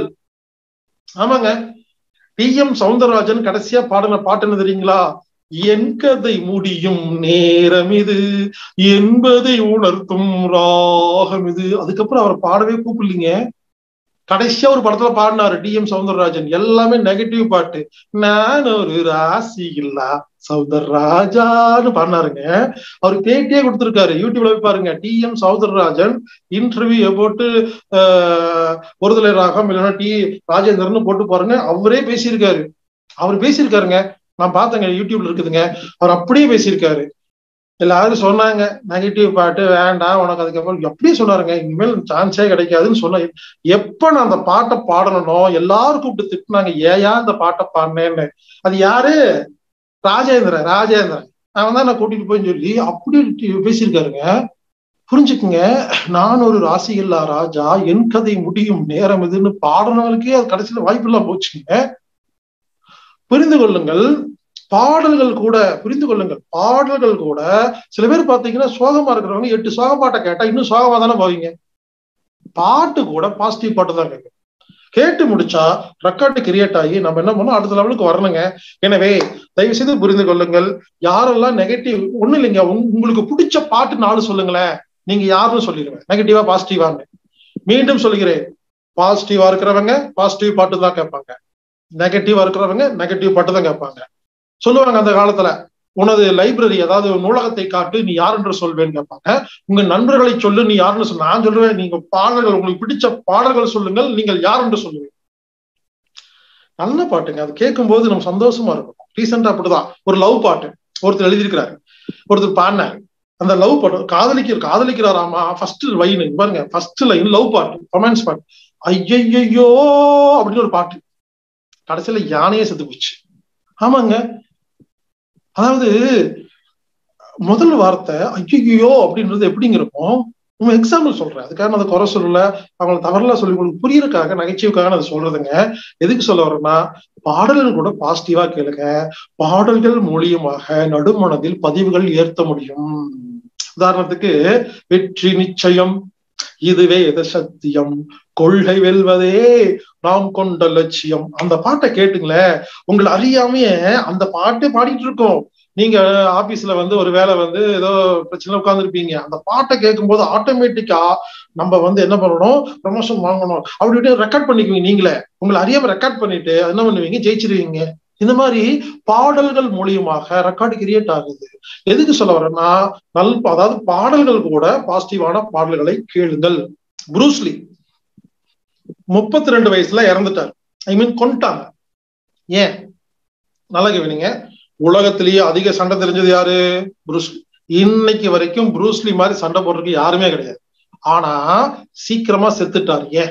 ஆமாங்க டி எம் சவுந்தரராஜன் கடைசியா பாடின பாட்டு என்ன தெரியுங்களா என் கதை முடியும் நேரம் இது என்பதை உணர்த்தும் ராகம் இது அதுக்கப்புறம் அவர் பாடவே கூப்பிடலீங்க கடைசியா ஒரு படத்துல பாடினாரு டி எம் சவுந்தரராஜன் எல்லாமே நெகட்டிவ் பாட்டு நான் ஒரு ராசி இல்லா சவுந்தரராஜான்னு பாடினாருங்க அவர் பேட்டியே கொடுத்திருக்காரு யூடியூப்ல போய் பாருங்க டி எம் சவுந்தரராஜன் இன்டர்வியூ போட்டு ஆஹ், ஒருதலை ராகம் இல்லைன்னா டி ராஜேந்திரன் போட்டு பாருங்க அவரே பேசியிருக்காரு அவர் பேசியிருக்காருங்க நான் பார்த்தேங்க யூடியூப்ல இருக்குதுங்க அவர் அப்படியே பேசியிருக்காரு எல்லாரும் சொன்னாங்க நெகட்டிவ் பாட்டு வேண்டாம் உனக்கு அதுக்கப்புறம் அப்படியே சொன்னாருங்க இனிமேல் சான்ஸே கிடைக்காதுன்னு சொன்ன எப்ப நான் அந்த பாட்டை பாடணும் எல்லாரும் கூப்பிட்டு திட்டினாங்க ஏயா இந்த பாட்டை பாடினேன்னு அது யாரு ராஜேந்திரன் ராஜேந்திரன் அவன் தான் நான் கூட்டிட்டு போய் சொல்லி அப்படி பேசியிருக்காருங்க புரிஞ்சுக்குங்க நான் ஒரு ராசி இல்லா ராஜா என் கதை முடியும் நேரம் இதுன்னு பாடினவருக்கே அது கடைசியில வாய்ப்பு இல்லாம போச்சுங்க புரிந்து கொள்ளுங்கள் பாடல்கள் கூட புரிந்து கொள்ளுங்கள் பாடல்கள் கூட சில பேர் பாத்தீங்கன்னா சோகமா இருக்கிறவங்க எட்டு சோக பாட்டை கேட்டா இன்னும் சோகமா தானே போவீங்க பாட்டு கூட பாசிட்டிவ் பாட்டு தான் கேட்கும் கேட்டு முடிச்சா ரெக்கார்டு கிரியேட் ஆகி நம்ம என்ன பண்ணோம் அடுத்த லெவலுக்கு வரணுங்க எனவே தயவு செய்து புரிந்து கொள்ளுங்கள் யாரெல்லாம் நெகட்டிவ் ஒண்ணு இல்லைங்க உங்க- உங்களுக்கு பிடிச்ச பாட்டு நாலு சொல்லுங்களேன் நீங்க யாருன்னு சொல்லிடுங்க நெகட்டிவா பாசிட்டிவான்னு மீண்டும் சொல்லுகிறேன் பாசிட்டிவா இருக்கிறவங்க பாசிட்டிவ் பாட்டு தான் கேட்பாங்க நெகட்டிவா இருக்கிறவங்க நெகட்டிவ் பாட்டு தான் கேட்பாங்க சொல்லுவாங்க அந்த காலத்துல உனது லைப்ரரி அதாவது நூலகத்தை காட்டு நீ யார் என்று சொல்வேன்னு கேட்பாங்க உங்க நண்பர்களை சொல்லு நீ யாருன்னு சொல்ல நான் சொல்லுவேன் நீங்க பாடல்கள் உங்களுக்கு பிடிச்ச பாடல்கள் சொல்லுங்கள் நீங்கள் யார் என்று சொல்லுவீங்க நல்ல பாட்டுங்க அது கேட்கும் போது நம்ம சந்தோஷமா இருக்கும் ரீசெண்டா அப்படிதான் ஒரு லவ் பாட்டு ஒருத்தர் எழுதியிருக்கிறாரு ஒருத்தர் பாடினாரு அந்த லவ் பாட்டு காதலிக்க காதலிக்கிறாராமா ஃபர்ஸ்ட் லைன் பாருங்க ஃபர்ஸ்ட் லைன் லவ் பாட்டு ரொமான்ஸ் பாட்டு ஐயையோ அப்படின்னு ஒரு பாட்டு கடைசியில யானையே செத்து போச்சு ஆமாங்க அதாவது முதல் வார்த்தை ஐயோ அப்படின்றது எப்படிங்க இருக்கும் நம்ம எக்ஸாம்பிள் சொல்றேன் அதுக்காக நான் அதை குறை சொல்லல அவங்களை தவறலாம் சொல்லி உங்களுக்கு புரியறதுக்காக நகைச்சுவைக்காக நான் அதை சொல்றதுங்க எதுக்கு சொல்ல வரேன்னா பாடல்கள் கூட பாசிட்டிவா கேளுங்க பாடல்கள் மூலியமாக நடுமனதில் பதிவுகள் ஏற்ற முடியும் உதாரணத்துக்கு வெற்றி நிச்சயம் இதுவே எத சத்தியம் கொள்கை வெல்வதே நாம் கொண்ட லட்சியம் அந்த பாட்டை கேட்டுங்களேன் உங்களை அறியாமையே அந்த பாட்டே பாடிட்டு இருக்கோம் நீங்க ஆபீஸ்ல வந்து ஒரு வேலை வந்து ஏதோ பிரச்சனை உட்காந்துருப்பீங்க அந்த பாட்டை கேட்கும் போது ஆட்டோமேட்டிக்கா நம்ம வந்து என்ன பண்ணணும் ப்ரமோஷன் வாங்கணும் அப்படி இப்படி ரெக்கார்ட் பண்ணிக்குவீங்க நீங்களே உங்களை அறியாம ரெக்கார்ட் பண்ணிட்டு என்ன பண்ணுவீங்க ஜெயிச்சிருவீங்க இந்த மாதிரி பாடல்கள் மூலியமாக ரெக்கார்டு கிரியேட் ஆகுது எதுக்கு சொல்ல வரேன்னா நல் அதாவது பாடல்கள் கூட பாசிட்டிவான பாடல்களை கேளுங்கள் புரூஸ்லி முப்பத்தி ரெண்டு வயசுல இறந்துட்டார் ஐ மீன் கொண்டாங்க ஏன் நல்லா கவனிங்க உலகத்திலேயே அதிக சண்டை தெரிஞ்சது யாரு புரூஸ்லி இன்னைக்கு வரைக்கும் புரூஸ்லி மாதிரி சண்டை போடுறதுக்கு யாருமே கிடையாது ஆனா சீக்கிரமா செத்துட்டார் ஏன்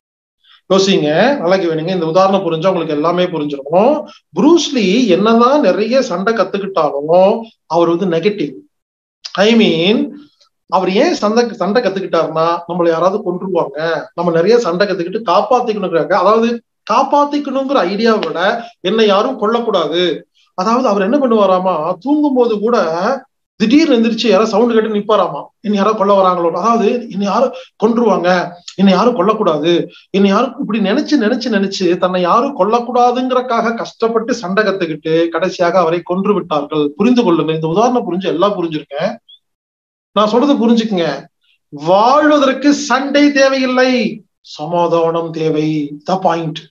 யோசிங்க நல்லா வேணுங்க இந்த உதாரணம் புரிஞ்சா உங்களுக்கு எல்லாமே புரிஞ்சிருக்கும் புரூஸ்லி என்னதான் நிறைய சண்டை கத்துக்கிட்டாலும் அவர் வந்து நெகட்டிவ் ஐ மீன் அவர் ஏன் சண்டை சண்டை கத்துக்கிட்டாருன்னா நம்மளை யாராவது கொண்டுருவாங்க நம்ம நிறைய சண்டை கத்துக்கிட்டு காப்பாத்திக்கணுங்கிறாங்க அதாவது காப்பாத்திக்கணுங்கிற ஐடியாவை விட என்னை யாரும் கொல்லக்கூடாது அதாவது அவர் என்ன பண்ணுவாராமா தூங்கும் போது கூட திடீர்னு எந்திரிச்சு யாராவது சவுண்ட் கேட்டு நிப்பாராமா என்னை யாரோ கொல்ல வராங்களோ அதாவது என்னை யாரும் கொன்றுவாங்க என்னை யாரும் கொல்லக்கூடாது என்னை யாரும் இப்படி நினைச்சு நினைச்சு நினைச்சு தன்னை யாரும் கொல்லக்கூடாதுங்கிறக்காக கஷ்டப்பட்டு சண்டை கத்துக்கிட்டு கடைசியாக அவரை கொன்று விட்டார்கள் புரிந்து கொள்ளுங்க இந்த உதாரணம் புரிஞ்சு எல்லாம் புரிஞ்சிருக்கேன் நான் சொல்றது புரிஞ்சுக்குங்க வாழ்வதற்கு சண்டை தேவையில்லை சமாதானம் தேவை த பாயிண்ட்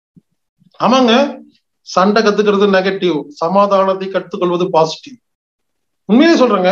ஆமாங்க சண்டை கத்துக்கிறது நெகட்டிவ் சமாதானத்தை கற்றுக்கொள்வது பாசிட்டிவ் உண்மையிலே சொல்றேங்க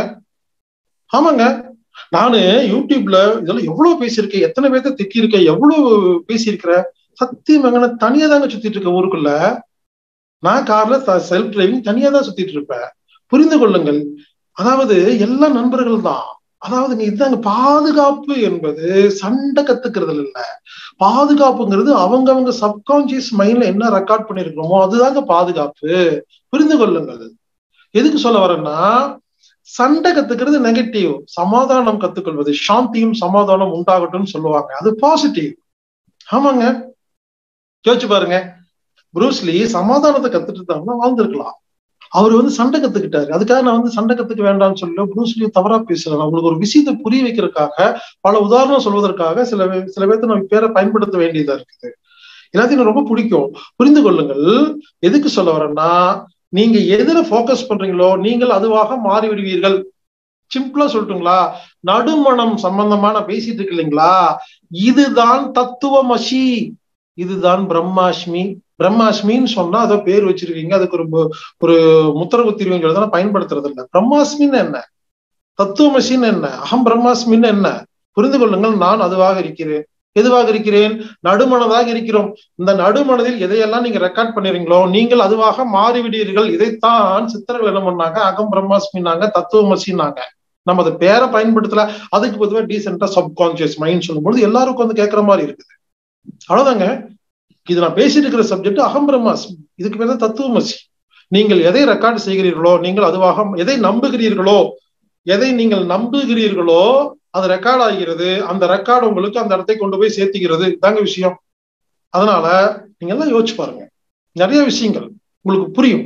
ஆமாங்க நானு யூடியூப்ல இதெல்லாம் எவ்வளவு பேசியிருக்கேன் எத்தனை பேர்த்த திட்டிருக்கேன் எவ்வளவு பேசியிருக்கிறேன் சத்தியமாங்க நான் தனியா தாங்க சுத்திட்டு இருக்கேன் ஊருக்குள்ள நான் கார்ல செல்ஃப் டிரைவிங் தனியா தான் சுத்திட்டு இருப்பேன் புரிந்து கொள்ளுங்கள் அதாவது எல்லா நண்பர்கள் தான் அதாவது நீ இதாங்க பாதுகாப்பு என்பது சண்டை கத்துக்கிறது இல்ல பாதுகாப்புங்கிறது அவங்கவங்க சப்கான்சியஸ் மைண்ட்ல என்ன ரெக்கார்ட் பண்ணிருக்கிறோமோ அதுதாங்க பாதுகாப்பு புரிந்து கொள்ளுங்கள் எதுக்கு சொல்ல வரேன்னா சண்டை கத்துக்கிறது நெகட்டிவ் சமாதானம் கத்துக்கொள்வது சாந்தியும் சமாதானம் உண்டாகட்டும் சொல்லுவாங்க அது பாசிட்டிவ் ஆமாங்க யோசிச்சு பாருங்க புரூஸ்லி சமாதானத்தை கத்துட்டு இருந்தாங்கன்னா வாழ்ந்திருக்கலாம் அவர் வந்து சண்டை கத்துக்கிட்டாரு அதுக்காக நான் வந்து சண்டை கத்துக்க வேண்டாம்னு சொல்லி புரூஸ்லி தவறா பேசுறேன் உங்களுக்கு ஒரு விஷயத்தை புரிய வைக்கிறதுக்காக பல உதாரணம் சொல்வதற்காக சில சில பேர்த்த நம்ம பேரை பயன்படுத்த வேண்டியதா இருக்குது எல்லாத்தையும் ரொம்ப பிடிக்கும் புரிந்து கொள்ளுங்கள் எதுக்கு சொல்ல வரேன்னா நீங்க எதுல போக்கஸ் பண்றீங்களோ நீங்கள் அதுவாக மாறிவிடுவீர்கள் சிம்பிளா சொல்லட்டுங்களா நடுமணம் சம்பந்தமா நான் பேசிட்டு இருக்கு இல்லைங்களா இதுதான் தத்துவமசி இதுதான் பிரம்மாஷ்மி பிரம்மாஷ்மின்னு சொன்னா அதோ பேர் வச்சிருக்கீங்க அதுக்கு ஒரு ஒரு முத்திர குத்திருவீங்கிறத பயன்படுத்துறது இல்லை பிரம்மாஸ்மின்னு என்ன தத்துவமசின்னு என்ன அகம் பிரம்மாஸ்மின்னு என்ன புரிந்து கொள்ளுங்கள் நான் அதுவாக இருக்கிறேன் எதுவாக இருக்கிறேன் நடுமனதாக இருக்கிறோம் இந்த நடுமனதில் எதையெல்லாம் நீங்க ரெக்கார்ட் பண்ணிருங்களோ நீங்கள் அதுவாக மாறிவிடுவீர்கள் இதைத்தான் சித்தர்கள் என்ன பண்ணாங்க அகம் பிரம்மாஸ்மினாங்க தத்துவமசினாங்க நம்ம அதை பேரை பயன்படுத்தல அதுக்கு பொதுவாக டீசென்டா சப்கான்சியஸ் மைண்ட் சொல்லும்போது எல்லாருக்கும் வந்து கேட்கற மாதிரி இருக்குது அவ்வளவுதாங்க இது நான் பேசிட்டு இருக்கிற சப்ஜெக்ட் அகம் பிரம்மாஸ்மி இதுக்கு பேர் தான் தத்துவமசி நீங்கள் எதை ரெக்கார்ட் செய்கிறீர்களோ நீங்கள் அதுவாக எதை நம்புகிறீர்களோ எதை நீங்கள் நம்புகிறீர்களோ அது ரெக்கார்ட் ஆகிறது அந்த ரெக்கார்டு உங்களுக்கு அந்த இடத்தை கொண்டு போய் சேர்த்துக்கிறது தாங்க விஷயம் அதனால நீங்க எல்லாம் யோசிச்சு பாருங்க நிறைய விஷயங்கள் உங்களுக்கு புரியும்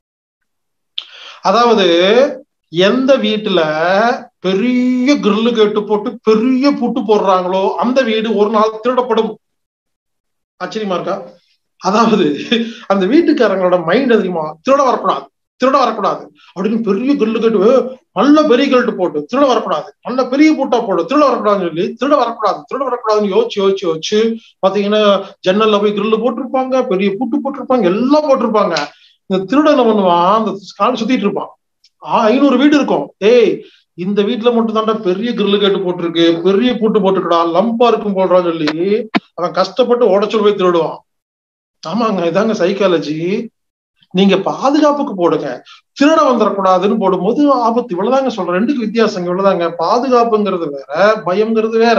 அதாவது எந்த வீட்டுல பெரிய கிரில்லு கேட்டு போட்டு பெரிய பூட்டு போடுறாங்களோ அந்த வீடு ஒரு நாள் திருடப்படும் ஆச்சரியமா இருக்கா அதாவது அந்த வீட்டுக்காரங்களோட மைண்ட் தெரியுமா திருட வரக்கூடாது திருட வரக்கூடாது அப்படின்னு பெரிய கிரில்லு கேட்டு நல்ல பெரிய கில்ட்டு போட்டு திருட வரக்கூடாது நல்ல பெரிய பூட்டா போட்டு திருட வரக்கூடாதுன்னு சொல்லி திருட வரக்கூடாது திருட வரக்கூடாதுன்னு யோசிச்சு யோசிச்சு யோசிச்சு பாத்தீங்கன்னா ஜன்னல்ல போய் கிரில்லு போட்டிருப்பாங்க பெரிய பூட்டு போட்டிருப்பாங்க எல்லாம் போட்டிருப்பாங்க இந்த திருட என்ன பண்ணுவான் அந்த கால் சுத்திட்டு இருப்பான் ஐநூறு வீடு இருக்கும் ஏய் இந்த வீட்டுல மட்டும் தாண்டா பெரிய கிரில் கேட்டு போட்டிருக்கு பெரிய பூட்டு போட்டுக்கடா லம்பா இருக்கும் போடுறான்னு சொல்லி அவன் கஷ்டப்பட்டு உடச்சல் போய் திருடுவான் ஆமாங்க இதாங்க சைக்காலஜி நீங்க பாதுகாப்புக்கு போடுங்க திருட வந்துடக்கூடாதுன்னு போடும்போது ஆபத்து இவ்வளவுதாங்க சொல்றேன் ரெண்டுக்கு வித்தியாசம் இவ்வளவுதாங்க பாதுகாப்புங்கிறது வேற பயம்ங்கிறது வேற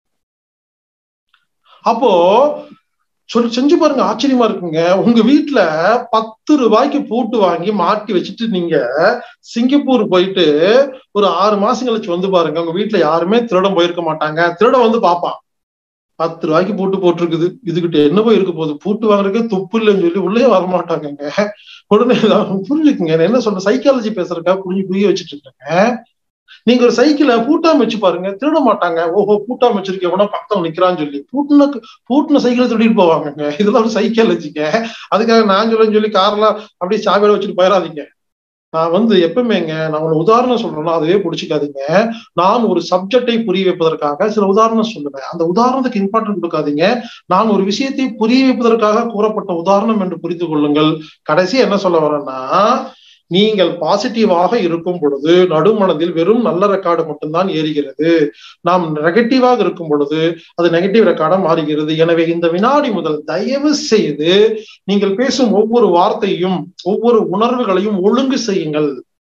அப்போ சொல்லி செஞ்சு பாருங்க ஆச்சரியமா இருக்குங்க உங்க வீட்டுல பத்து ரூபாய்க்கு பூட்டு வாங்கி மாட்டி வச்சுட்டு நீங்க சிங்கப்பூர் போயிட்டு ஒரு ஆறு மாசம் கழிச்சு வந்து பாருங்க உங்க வீட்டுல யாருமே திருடம் போயிருக்க மாட்டாங்க திருடம் வந்து பாப்பான் பத்து ரூபாய்க்கு பூட்டு போட்டிருக்குது இதுகிட்ட என்ன போய் இருக்க போகுது பூட்டு வாங்குறதுக்கே துப்பு இல்லைன்னு சொல்லி உள்ளே வரமாட்டாங்கங்க உடனே புரிஞ்சுக்குங்க நான் என்ன சொல்றேன் சைக்காலஜி பேசுறதுக்கா புரிஞ்சு புரிய வச்சுட்டு இருக்கேங்க நீங்க ஒரு சைக்கிளை பூட்டாம வச்சு பாருங்க திருட மாட்டாங்க ஓஹோ பூட்டாம வச்சிருக்கேன் உடனே பக்கம் நிக்கிறான்னு சொல்லி பூட்டின பூட்டின சைக்கிளை திருடிட்டு போவாங்கங்க இதெல்லாம் ஒரு சைக்காலஜிங்க அதுக்காக நான் சொல்லுன்னு சொல்லி கார்லாம் அப்படியே சாவியில வச்சுட்டு போயிடாதீங்க நான் வந்து எப்பவுமேங்க நான் ஒரு உதாரணம் சொல்றேன்னா அதுவே பிடிச்சிக்காதீங்க நான் ஒரு சப்ஜெக்டை புரிய வைப்பதற்காக சில உதாரணம் சொல்லுவேன் அந்த உதாரணத்துக்கு இம்பார்ட்டன்ட் கொடுக்காதீங்க நான் ஒரு விஷயத்தை புரிய வைப்பதற்காக கூறப்பட்ட உதாரணம் என்று புரிந்து கொள்ளுங்கள் கடைசி என்ன சொல்ல வரேன்னா நீங்கள் பாசிட்டிவாக இருக்கும் பொழுது நடுமனதில் வெறும் நல்ல ரெக்கார்டு மட்டும்தான் ஏறுகிறது நாம் நெகட்டிவாக இருக்கும் பொழுது அது நெகட்டிவ் ரெக்கார்டா மாறுகிறது எனவே இந்த வினாடி முதல் தயவு செய்து நீங்கள் பேசும் ஒவ்வொரு வார்த்தையும் ஒவ்வொரு உணர்வுகளையும் ஒழுங்கு செய்யுங்கள்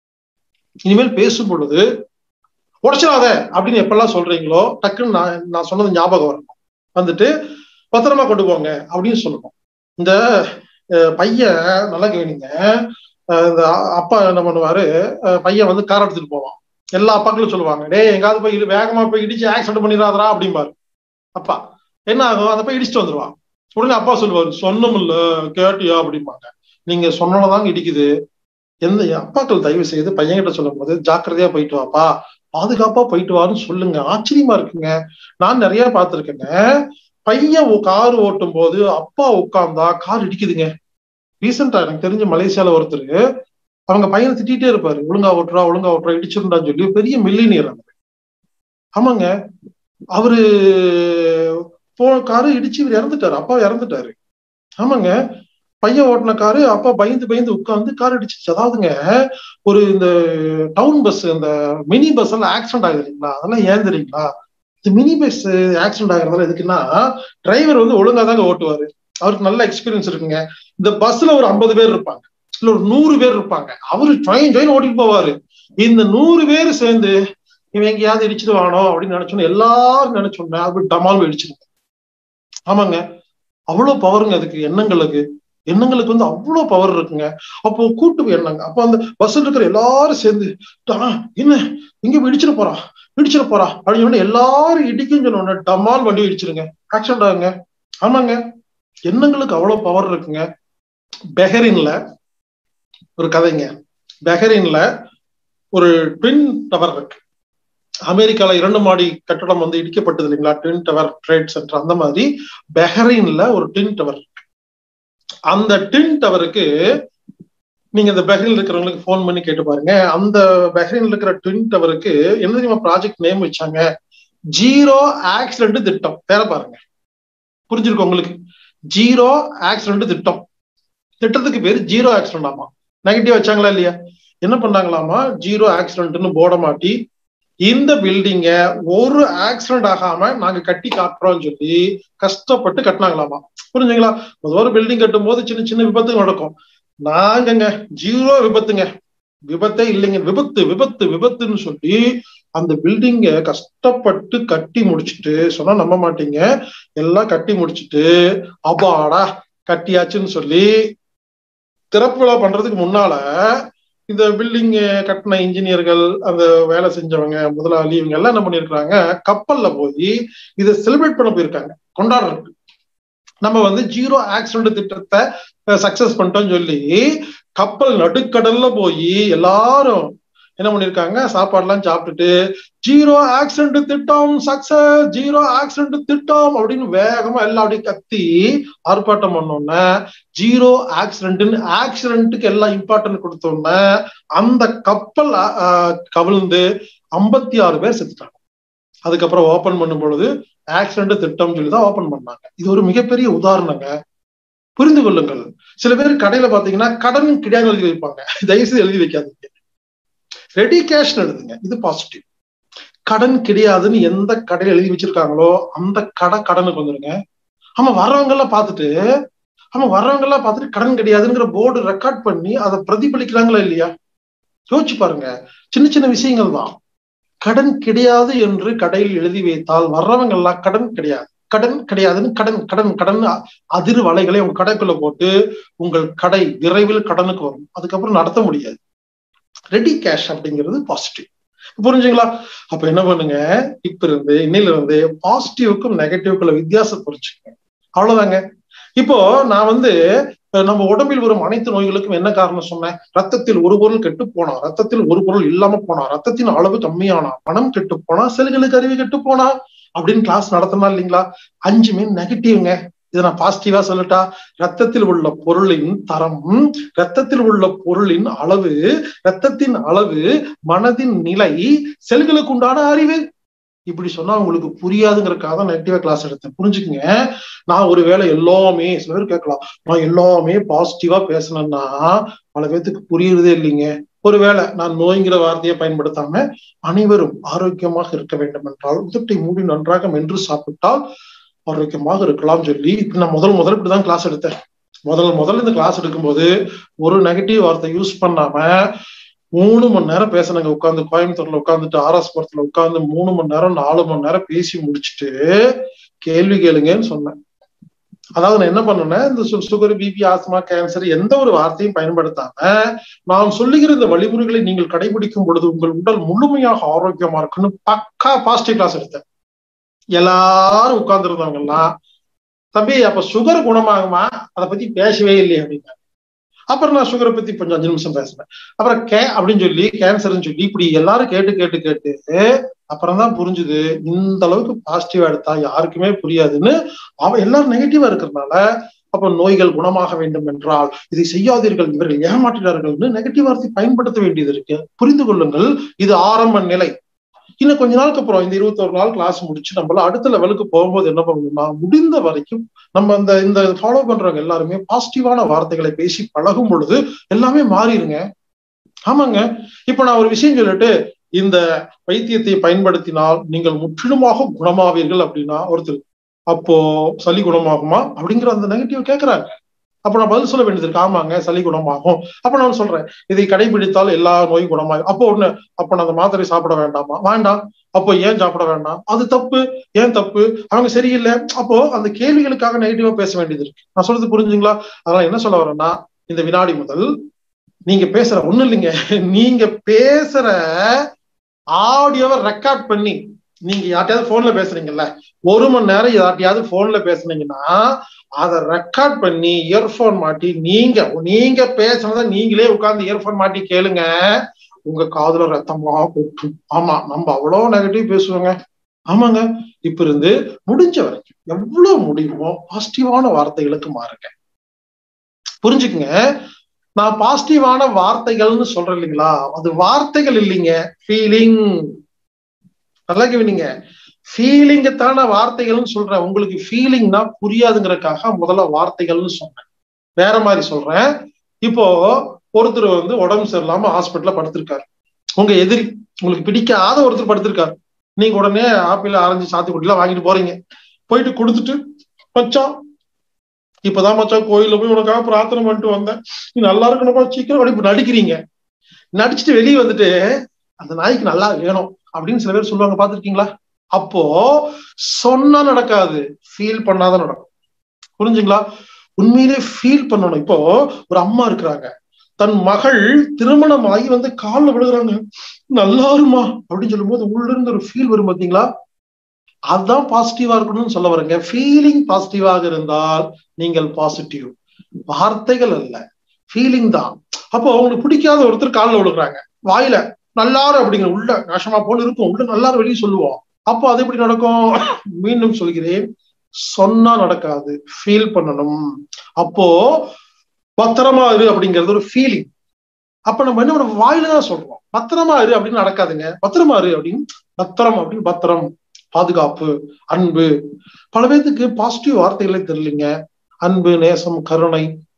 இனிமேல் பேசும் பொழுது உடச்சிடாத அப்படின்னு எப்பெல்லாம் சொல்றீங்களோ டக்குன்னு நான் நான் சொன்னது ஞாபகம் வரணும் வந்துட்டு பத்திரமா கொண்டு போங்க அப்படின்னு சொல்லணும் இந்த பையன் நல்லா கவனிங்க இந்த அப்பா என்ன பண்ணுவாரு பையன் வந்து கார் எடுத்துட்டு போவான் எல்லா அப்பாக்களும் சொல்லுவாங்க டே எங்காவது போய் வேகமா போய் இடிச்சு ஆக்சிடென்ட் பண்ணிடாதரா அப்படிம்பாரு அப்பா என்ன ஆகும் அந்த போய் இடிச்சுட்டு வந்துருவான் உடனே அப்பா சொல்லுவாரு சொன்னமில்ல கேட்டியா அப்படிம்பாங்க நீங்க சொன்னதாங்க இடிக்குது எந்த அப்பாக்கள் தயவு செய்து பையன்கிட்ட சொல்லும் போது ஜாக்கிரதையா போயிட்டு வாப்பா பாதுகாப்பா போயிட்டு வான்னு சொல்லுங்க ஆச்சரியமா இருக்குங்க நான் நிறைய பார்த்திருக்கேங்க பையன் கார் ஓட்டும் போது அப்பா உட்கார்ந்தா கார் இடிக்குதுங்க ரீசெண்டா எனக்கு தெரிஞ்ச மலேசியால ஒருத்தர் அவங்க பையனை திட்டிகிட்டே இருப்பாரு ஒழுங்கா ஓட்டுறா ஒழுங்கா ஓட்டுறா இடிச்சிருந்தான்னு சொல்லி பெரிய மில்லினியர் அவரு ஆமாங்க அவரு போ காரு இடிச்சு இவர் இறந்துட்டாரு அப்பா இறந்துட்டாரு ஆமாங்க பையன் ஓட்டின காரு அப்பா பயந்து பயந்து உட்காந்து கார் இடிச்சிச்சு அதாவதுங்க ஒரு இந்த டவுன் பஸ் இந்த மினி பஸ் எல்லாம் ஆக்சிடென்ட் ஆகுது இல்லைங்களா அதெல்லாம் ஏன் தெரியுங்களா இந்த மினி பஸ் ஆக்சிடென்ட் ஆகுறதுல எதுக்குன்னா டிரைவர் வந்து ஒழுங்கா தாங்க ஓட்டுவாரு அவருக்கு நல்ல எக்ஸ்பீரியன்ஸ் இருக்குங்க இந்த பஸ்ல ஒரு ஐம்பது பேர் இருப்பாங்க இல்ல ஒரு நூறு பேர் இருப்பாங்க அவரு ஜாயின் ஜாயின் ஓட்டிட்டு போவாரு இந்த நூறு பேர் சேர்ந்து இவன் எங்கேயாவது இடிச்சிடுவானோ அப்படின்னு நினைச்சோன்னு எல்லாரும் நினைச்சோன்னே அப்படி டமால் இடிச்சிருங்க ஆமாங்க அவ்வளவு பவருங்க அதுக்கு எண்ணங்களுக்கு எண்ணங்களுக்கு வந்து அவ்வளவு பவர் இருக்குங்க அப்போ கூட்டு எண்ணங்க அப்போ அந்த பஸ்ல இருக்கிற எல்லாரும் சேர்ந்து என்ன இங்க இடிச்சிட போறா இடிச்சிட போறா அப்படின்னு எல்லாரும் இடிக்கும் சொன்ன டமால் வண்டி இடிச்சிருங்க ஆக்சிடென்ட் ஆகுங்க ஆமாங்க எண்ணங்களுக்கு அவ்வளவு பவர் இருக்குங்க பெஹரின்ல ஒரு கதைங்க பெஹரின்ல ஒரு ட்வின் டவர் இருக்கு அமெரிக்கால இரண்டு மாடி கட்டடம் வந்து இடிக்கப்பட்டது இல்லைங்களா ட்வின் டவர் ட்ரேட் சென்டர் அந்த மாதிரி பெஹரின்ல ஒரு ட்வின் டவர் இருக்கு அந்த ட்வின் டவருக்கு நீங்க இந்த பெஹ்ரின் இருக்கிறவங்களுக்கு ஃபோன் பண்ணி கேட்டு பாருங்க அந்த பெஹ்ரின்ல இருக்கிற ட்வின் டவருக்கு என்ன தெரியுமா ப்ராஜெக்ட் நேம் வச்சாங்க ஜீரோ ஆக்சிடென்ட் திட்டம் பேர பாருங்க புரிஞ்சிருக்கும் உங்களுக்கு ஜீரோ ஆக்சிடென்ட் திட்டம் திட்டத்துக்கு பேர் ஜீரோ ஆக்சிடென்ட் ஆமா நெகட்டிவ் வச்சாங்களா இல்லையா என்ன பண்ணாங்களாமா ஜீரோ ஆக்சிடென்ட்னு போட மாட்டி இந்த பில்டிங்க ஒரு ஆக்சிடென்ட் ஆகாம நாங்க கட்டி காட்டுறோம்னு சொல்லி கஷ்டப்பட்டு கட்டினாங்களாமா புரிஞ்சுங்களா ஒரு பில்டிங் கட்டும் போது சின்ன சின்ன விபத்து நடக்கும் நாங்கங்க ஜீரோ விபத்துங்க விபத்தே இல்லைங்க விபத்து விபத்து விபத்துன்னு சொல்லி அந்த பில்டிங்க கஷ்டப்பட்டு கட்டி முடிச்சுட்டு சொன்னா நம்ப மாட்டீங்க எல்லாம் கட்டி முடிச்சுட்டு அபாடா கட்டியாச்சுன்னு சொல்லி திறப்பு விழா பண்றதுக்கு முன்னால இந்த பில்டிங் கட்டின இன்ஜினியர்கள் அந்த வேலை செஞ்சவங்க முதலாளி இவங்க எல்லாம் என்ன பண்ணிருக்காங்க கப்பல்ல போய் இதை செலிப்ரேட் பண்ண போயிருக்காங்க கொண்டாடுறதுக்கு நம்ம வந்து ஜீரோ ஆக்சிடென்ட் திட்டத்தை சக்சஸ் பண்ணிட்டோம்னு சொல்லி கப்பல் நடுக்கடல்ல போய் எல்லாரும் என்ன பண்ணிருக்காங்க சாப்பாடுலாம் சாப்பிட்டுட்டு ஜீரோ ஆக்சிடென்ட் திட்டம் சக்சஸ் ஜீரோ ஆக்சிடென்ட் திட்டம் அப்படின்னு வேகமா எல்லாம் அப்படியே கத்தி ஆர்ப்பாட்டம் பண்ணோன்னே ஜீரோ ஆக்சிடென்ட் ஆக்சிடென்ட்டுக்கு எல்லாம் இம்பார்ட்டன்ட் கொடுத்தோன்னே அந்த கப்பல் கவிழ்ந்து ஐம்பத்தி ஆறு பேர் செத்துட்டாங்க அதுக்கப்புறம் ஓபன் பண்ணும் பொழுது ஆக்சிடென்ட் திட்டம் சொல்லி தான் ஓபன் பண்ணாங்க இது ஒரு மிகப்பெரிய உதாரணங்க புரிந்து கொள்ளுங்கள் சில பேர் கடையில பாத்தீங்கன்னா கடன் கிடையாது எழுதி வைப்பாங்க தயவுசெய்து எழுதி வைக்காதீங்க ரெடி கேஷ்னு எழுதுங்க இது பாசிட்டிவ் கடன் கிடையாதுன்னு எந்த கடையில் எழுதி வச்சிருக்காங்களோ அந்த கடை கடனுக்கு வந்துருங்க ஆமா வர்றவங்க எல்லாம் பார்த்துட்டு ஆமா வர்றவங்க எல்லாம் பார்த்துட்டு கடன் கிடையாதுங்கிற போர்டு ரெக்கார்ட் பண்ணி அதை பிரதிபலிக்கிறாங்களா இல்லையா யோசிச்சு பாருங்க சின்ன சின்ன விஷயங்கள் தான் கடன் கிடையாது என்று கடையில் எழுதி வைத்தால் வர்றவங்க எல்லாம் கடன் கிடையாது கடன் கிடையாதுன்னு கடன் கடன் கடன் அதிர் வலைகளை உங்க கடைக்குள்ள போட்டு உங்கள் கடை விரைவில் கடனுக்கு வரும் அதுக்கப்புறம் நடத்த முடியாது ரெடி கேஷ் அப்படிங்கிறது பாசிட்டிவ் புரிஞ்சுங்களா அப்ப என்ன பண்ணுங்க இப்ப இருந்து இன்னையில இருந்து பாசிட்டிவ்க்கும் நெகட்டிவ்க்குள்ள வித்தியாசம் புரிஞ்சுக்கங்க அவ்வளவுதாங்க இப்போ நான் வந்து நம்ம உடம்பில் வரும் அனைத்து நோய்களுக்கும் என்ன காரணம் சொன்னேன் ரத்தத்தில் ஒரு பொருள் கெட்டு போனா ரத்தத்தில் ஒரு பொருள் இல்லாம போனா ரத்தத்தின் அளவு கம்மியானா பணம் கெட்டு போனா செல்களுக்கு அறிவு கெட்டு போனா அப்படின்னு கிளாஸ் நடத்தினா இல்லைங்களா அஞ்சுமே நெகட்டிவ்ங்க இதை நான் பாசிட்டிவா சொல்லட்டா ரத்தத்தில் உள்ள பொருளின் தரம் ரத்தத்தில் உள்ள பொருளின் அளவு ரத்தத்தின் அளவு மனதின் நிலை செல்களுக்கு உண்டான அறிவு இப்படி சொன்னா உங்களுக்கு புரியாதுங்கிறதுக்காக தான் நெகட்டிவா கிளாஸ் எடுத்தேன் புரிஞ்சுக்குங்க நான் ஒருவேளை எல்லாமே சில பேர் கேட்கலாம் நான் எல்லாமே பாசிட்டிவா பேசணும்னா பல பேர்த்துக்கு புரியுறதே இல்லைங்க ஒருவேளை நான் நோய்ங்கிற வார்த்தையை பயன்படுத்தாம அனைவரும் ஆரோக்கியமாக இருக்க வேண்டும் என்றால் உதட்டை மூடி நன்றாக மென்று சாப்பிட்டால் ஆரோக்கியமாக இருக்கலாம் சொல்லி இப்ப நான் முதல் முதல் இப்படிதான் கிளாஸ் எடுத்தேன் முதல் முதல்ல இந்த கிளாஸ் எடுக்கும்போது ஒரு நெகட்டிவ் வார்த்தை யூஸ் பண்ணாம மூணு மணி நேரம் பேசினாங்க உட்காந்து கோயம்புத்தூர்ல உட்காந்துட்டு ஆர்எஸ் புரத்துல உட்காந்து மூணு மணி நேரம் நாலு மணி நேரம் பேசி முடிச்சுட்டு கேள்வி கேளுங்கன்னு சொன்னேன் அதாவது நான் என்ன பண்ணேன்னா இந்த சுகர் பிபி ஆஸ்மா கேன்சர் எந்த ஒரு வார்த்தையும் பயன்படுத்தாம நாம் சொல்லுகிற இந்த வழிமுறைகளை நீங்கள் கடைபிடிக்கும் பொழுது உங்கள் உடல் முழுமையாக ஆரோக்கியமா இருக்குன்னு பக்கா பாசிட்டிவ் கிளாஸ் எடுத்தேன் எல்லாரும் உட்கார்ந்து இருந்தவங்க எல்லாம் தம்பி அப்ப சுகர் குணமாகுமா அதை பத்தி பேசவே இல்லையே அப்படின்னா அப்புறம் நான் சுகரை பத்தி கொஞ்சம் அஞ்சு நிமிஷம் பேசுறேன் அப்புறம் கே அப்படின்னு சொல்லி கேன்சர்னு சொல்லி இப்படி எல்லாரும் கேட்டு கேட்டு கேட்டு அப்புறம் தான் புரிஞ்சுது இந்த அளவுக்கு பாசிட்டிவா எடுத்தா யாருக்குமே புரியாதுன்னு அவன் எல்லாரும் நெகட்டிவா இருக்கிறதுனால அப்ப நோய்கள் குணமாக வேண்டும் என்றால் இதை செய்யாதீர்கள் இவர்கள் ஏமாற்றினார்கள்னு நெகட்டிவ் வார்த்தை பயன்படுத்த வேண்டியது இருக்கு புரிந்து கொள்ளுங்கள் இது ஆரம்ப நிலை இன்னும் கொஞ்ச நாளுக்கு அப்புறம் இந்த இருபத்தொரு நாள் கிளாஸ் முடிச்சு நம்மள அடுத்த லெவலுக்கு போகும்போது என்ன பண்ணணும்னா முடிந்த வரைக்கும் நம்ம இந்த இந்த ஃபாலோ பண்றவங்க எல்லாருமே பாசிட்டிவான வார்த்தைகளை பேசி பழகும் பொழுது எல்லாமே மாறிடுங்க ஆமாங்க இப்ப நான் ஒரு விஷயம் சொல்லிட்டு இந்த வைத்தியத்தை பயன்படுத்தினால் நீங்கள் முற்றிலுமாக குணமாவீர்கள் அப்படின்னா ஒருத்தர் அப்போ சளி குணமாகுமா அப்படிங்கிற அந்த நெகட்டிவ் கேட்கறாங்க அப்ப நான் பதில் சொல்ல வேண்டியது இருக்கு ஆமாங்க சளி குணமாகும் அப்ப நான் சொல்றேன் இதை கடைபிடித்தால் எல்லா நோயும் குணமாகும் அப்போ ஒண்ணு அப்ப நான் அந்த மாத்திரை சாப்பிட வேண்டாமா வேண்டாம் அப்போ ஏன் சாப்பிட வேண்டாம் அது தப்பு ஏன் தப்பு அவங்க சரியில்லை அப்போ அந்த கேள்விகளுக்காக நெகட்டிவா பேச வேண்டியது இருக்கு நான் சொல்றது புரிஞ்சுங்களா அதனால என்ன சொல்ல வரேன்னா இந்த வினாடி முதல் நீங்க பேசுற ஒண்ணு இல்லைங்க நீங்க பேசுற ஆடியோவை ரெக்கார்ட் பண்ணி நீங்க யார்ட்டையாவது போன்ல பேசுறீங்கல்ல ஒரு மணி நேரம் யார்ட்டையாவது போன்ல பேசுனீங்கன்னா அதை ரெக்கார்ட் பண்ணி இயர்போன் மாட்டி நீங்க நீங்க பேசுனதை நீங்களே உட்கார்ந்து இயர்போன் மாட்டி கேளுங்க உங்க காதுல ரத்தமா கொட்டும் ஆமா நம்ம அவ்வளவு நெகட்டிவ் பேசுவோங்க ஆமாங்க இப்ப இருந்து முடிஞ்ச வரைக்கும் எவ்வளவு முடியுமோ பாசிட்டிவான வார்த்தைகளுக்கு மாறுங்க புரிஞ்சுக்குங்க நான் பாசிட்டிவான வார்த்தைகள்னு சொல்றேன் இல்லைங்களா அது வார்த்தைகள் இல்லைங்க ஃபீலிங் நல்லா கவனிங்க ஃபீலிங்கத்தான வார்த்தைகள்னு சொல்றேன் உங்களுக்கு ஃபீலிங்னா புரியாதுங்கிறதுக்காக முதல்ல வார்த்தைகள்னு சொன்னேன் வேற மாதிரி சொல்றேன் இப்போ ஒருத்தர் வந்து உடம்பு சரியில்லாம ஹாஸ்பிட்டல்ல படுத்திருக்காரு உங்க எதிரி உங்களுக்கு பிடிக்காத ஒருத்தர் படுத்திருக்காரு நீங்க உடனே ஆப்பிள் ஆரஞ்சு சாத்துக்குடி எல்லாம் வாங்கிட்டு போறீங்க போயிட்டு கொடுத்துட்டு மச்சான் இப்பதான் மச்சான் கோயில்ல போய் உனக்காக பிரார்த்தனை பண்ணிட்டு வந்தேன் நீ நல்லா இருக்கணும்ப்பா சீக்கிரம் அப்படி நடிக்கிறீங்க நடிச்சுட்டு வெளியே வந்துட்டு அந்த நாய்க்கு நல்லா வேணும் அப்படின்னு சில பேர் சொல்லுவாங்க பாத்திருக்கீங்களா அப்போ சொன்னா நடக்காது ஃபீல் பண்ணாதான் நடக்கும் புரிஞ்சுங்களா உண்மையிலே ஃபீல் பண்ணணும் இப்போ ஒரு அம்மா இருக்கிறாங்க தன் மகள் திருமணம் ஆகி வந்து காலில் விழுகிறாங்க நல்லா இருமா அப்படின்னு சொல்லும்போது உள்ள இருந்து ஒரு ஃபீல் வரும் பாத்தீங்களா அதுதான் பாசிட்டிவா இருக்கணும்னு சொல்ல வரேங்க ஃபீலிங் பாசிட்டிவாக இருந்தால் நீங்கள் பாசிட்டிவ் வார்த்தைகள் அல்ல ஃபீலிங் தான் அப்போ உங்களுக்கு பிடிக்காத ஒருத்தர் காலில் விழுகிறாங்க வாயில நல்லாரு அப்படிங்கிற உள்ள நாசமா போல இருக்கும் உள்ள நல்லாரு வெளியே சொல்லுவோம் அப்போ அது எப்படி நடக்கும் மீண்டும் சொல்கிறேன் சொன்னா நடக்காது ஃபீல் பண்ணணும் அப்போ பத்திரமா இரு அப்படிங்கிறது ஒரு ஃபீலிங் அப்ப நம்ம என்ன பண்ண வாயில தான் சொல்றோம் பத்திரமா இரு அப்படின்னு நடக்காதுங்க பத்திரமா இரு அப்படின்னு பத்திரம் அப்படின்னு பத்திரம் பாதுகாப்பு அன்பு பல பேர்த்துக்கு பாசிட்டிவ் வார்த்தைகளே தெரியலீங்க அன்பு நேசம் கருணை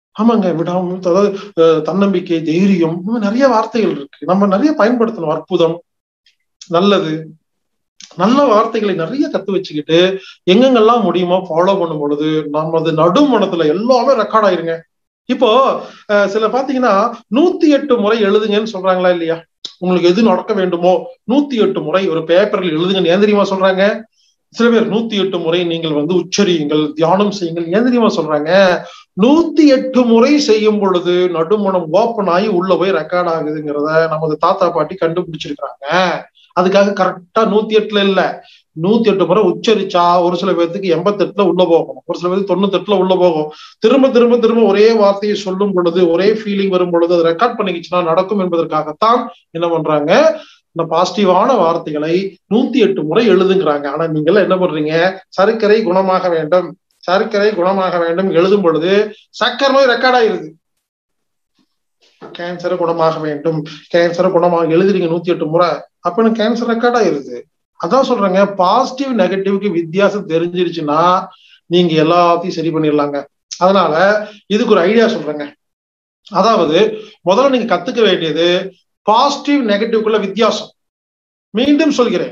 ஆமாங்க விடாம அதாவது அஹ், தன்னம்பிக்கை தைரியம் இந்த மாதிரி நிறைய வார்த்தைகள் இருக்கு நம்ம நிறைய பயன்படுத்தணும் அற்புதம் நல்லது நல்ல வார்த்தைகளை நிறைய கத்து வச்சுக்கிட்டு எங்கெங்கெல்லாம் முடியுமோ ஃபாலோ பண்ணும் பொழுது நமது நடுமனத்துல எல்லாமே ரெக்கார்ட் ஆயிருங்க இப்போ அஹ், சில பாத்தீங்கன்னா நூத்தி எட்டு முறை எழுதுங்கன்னு சொல்றாங்களா இல்லையா உங்களுக்கு எது நடக்க வேண்டுமோ நூத்தி எட்டு முறை ஒரு பேப்பரில் எழுதுங்கன்னு ஏன் தெரியுமா சொல்றாங்க சில பேர் நூத்தி எட்டு முறை நீங்கள் வந்து உச்சரியுங்கள் தியானம் செய்யுங்கள் ஏன் தெரியுமா சொல்றாங்க நூத்தி எட்டு முறை செய்யும் பொழுது நடுமணம் ஓப்பன் ஆகி உள்ள போய் ரெக்கார்ட் ஆகுதுங்கிறத நமது தாத்தா பாட்டி கண்டுபிடிச்சிருக்காங்க அதுக்காக கரெக்டா நூத்தி எட்டுல இல்ல நூத்தி எட்டு முறை உச்சரிச்சா ஒரு சில பேர்த்துக்கு எண்பத்தி எட்டுல உள்ள போகும் ஒரு சில பேருக்கு தொண்ணூத்தி எட்டுல உள்ள போகும் திரும்ப திரும்ப திரும்ப ஒரே வார்த்தையை சொல்லும் பொழுது ஒரே ஃபீலிங் வரும் பொழுது அதை ரெக்கார்ட் பண்ணிக்கிச்சுன்னா நடக்கும் என்பதற்காகத்தான் என்ன பண்றாங்க இந்த பாசிட்டிவான வார்த்தைகளை நூத்தி எட்டு முறை எழுதுங்கிறாங்க ஆனா நீங்க என்ன பண்றீங்க சர்க்கரை குணமாக வேண்டும் சர்க்கரை குணமாக வேண்டும் எழுதும் பொழுது சர்க்கரை நோய் ரெக்கார்ட் ஆயிருது கேன்சரை குணமாக வேண்டும் கேன்சரை குணமாக எழுதுறீங்க நூத்தி எட்டு முறை அப்ப கேன்சர் ரெக்கார்ட் ஆயிருது அதான் சொல்றேங்க பாசிட்டிவ் நெகட்டிவ்க்கு வித்தியாசம் தெரிஞ்சிருச்சுன்னா நீங்க எல்லாத்தையும் சரி பண்ணிடலாங்க அதனால இதுக்கு ஒரு ஐடியா சொல்றேங்க அதாவது முதல்ல நீங்க கத்துக்க வேண்டியது பாசிட்டிவ் நெகட்டிவ்க்குள்ள வித்தியாசம் மீண்டும் சொல்கிறேன்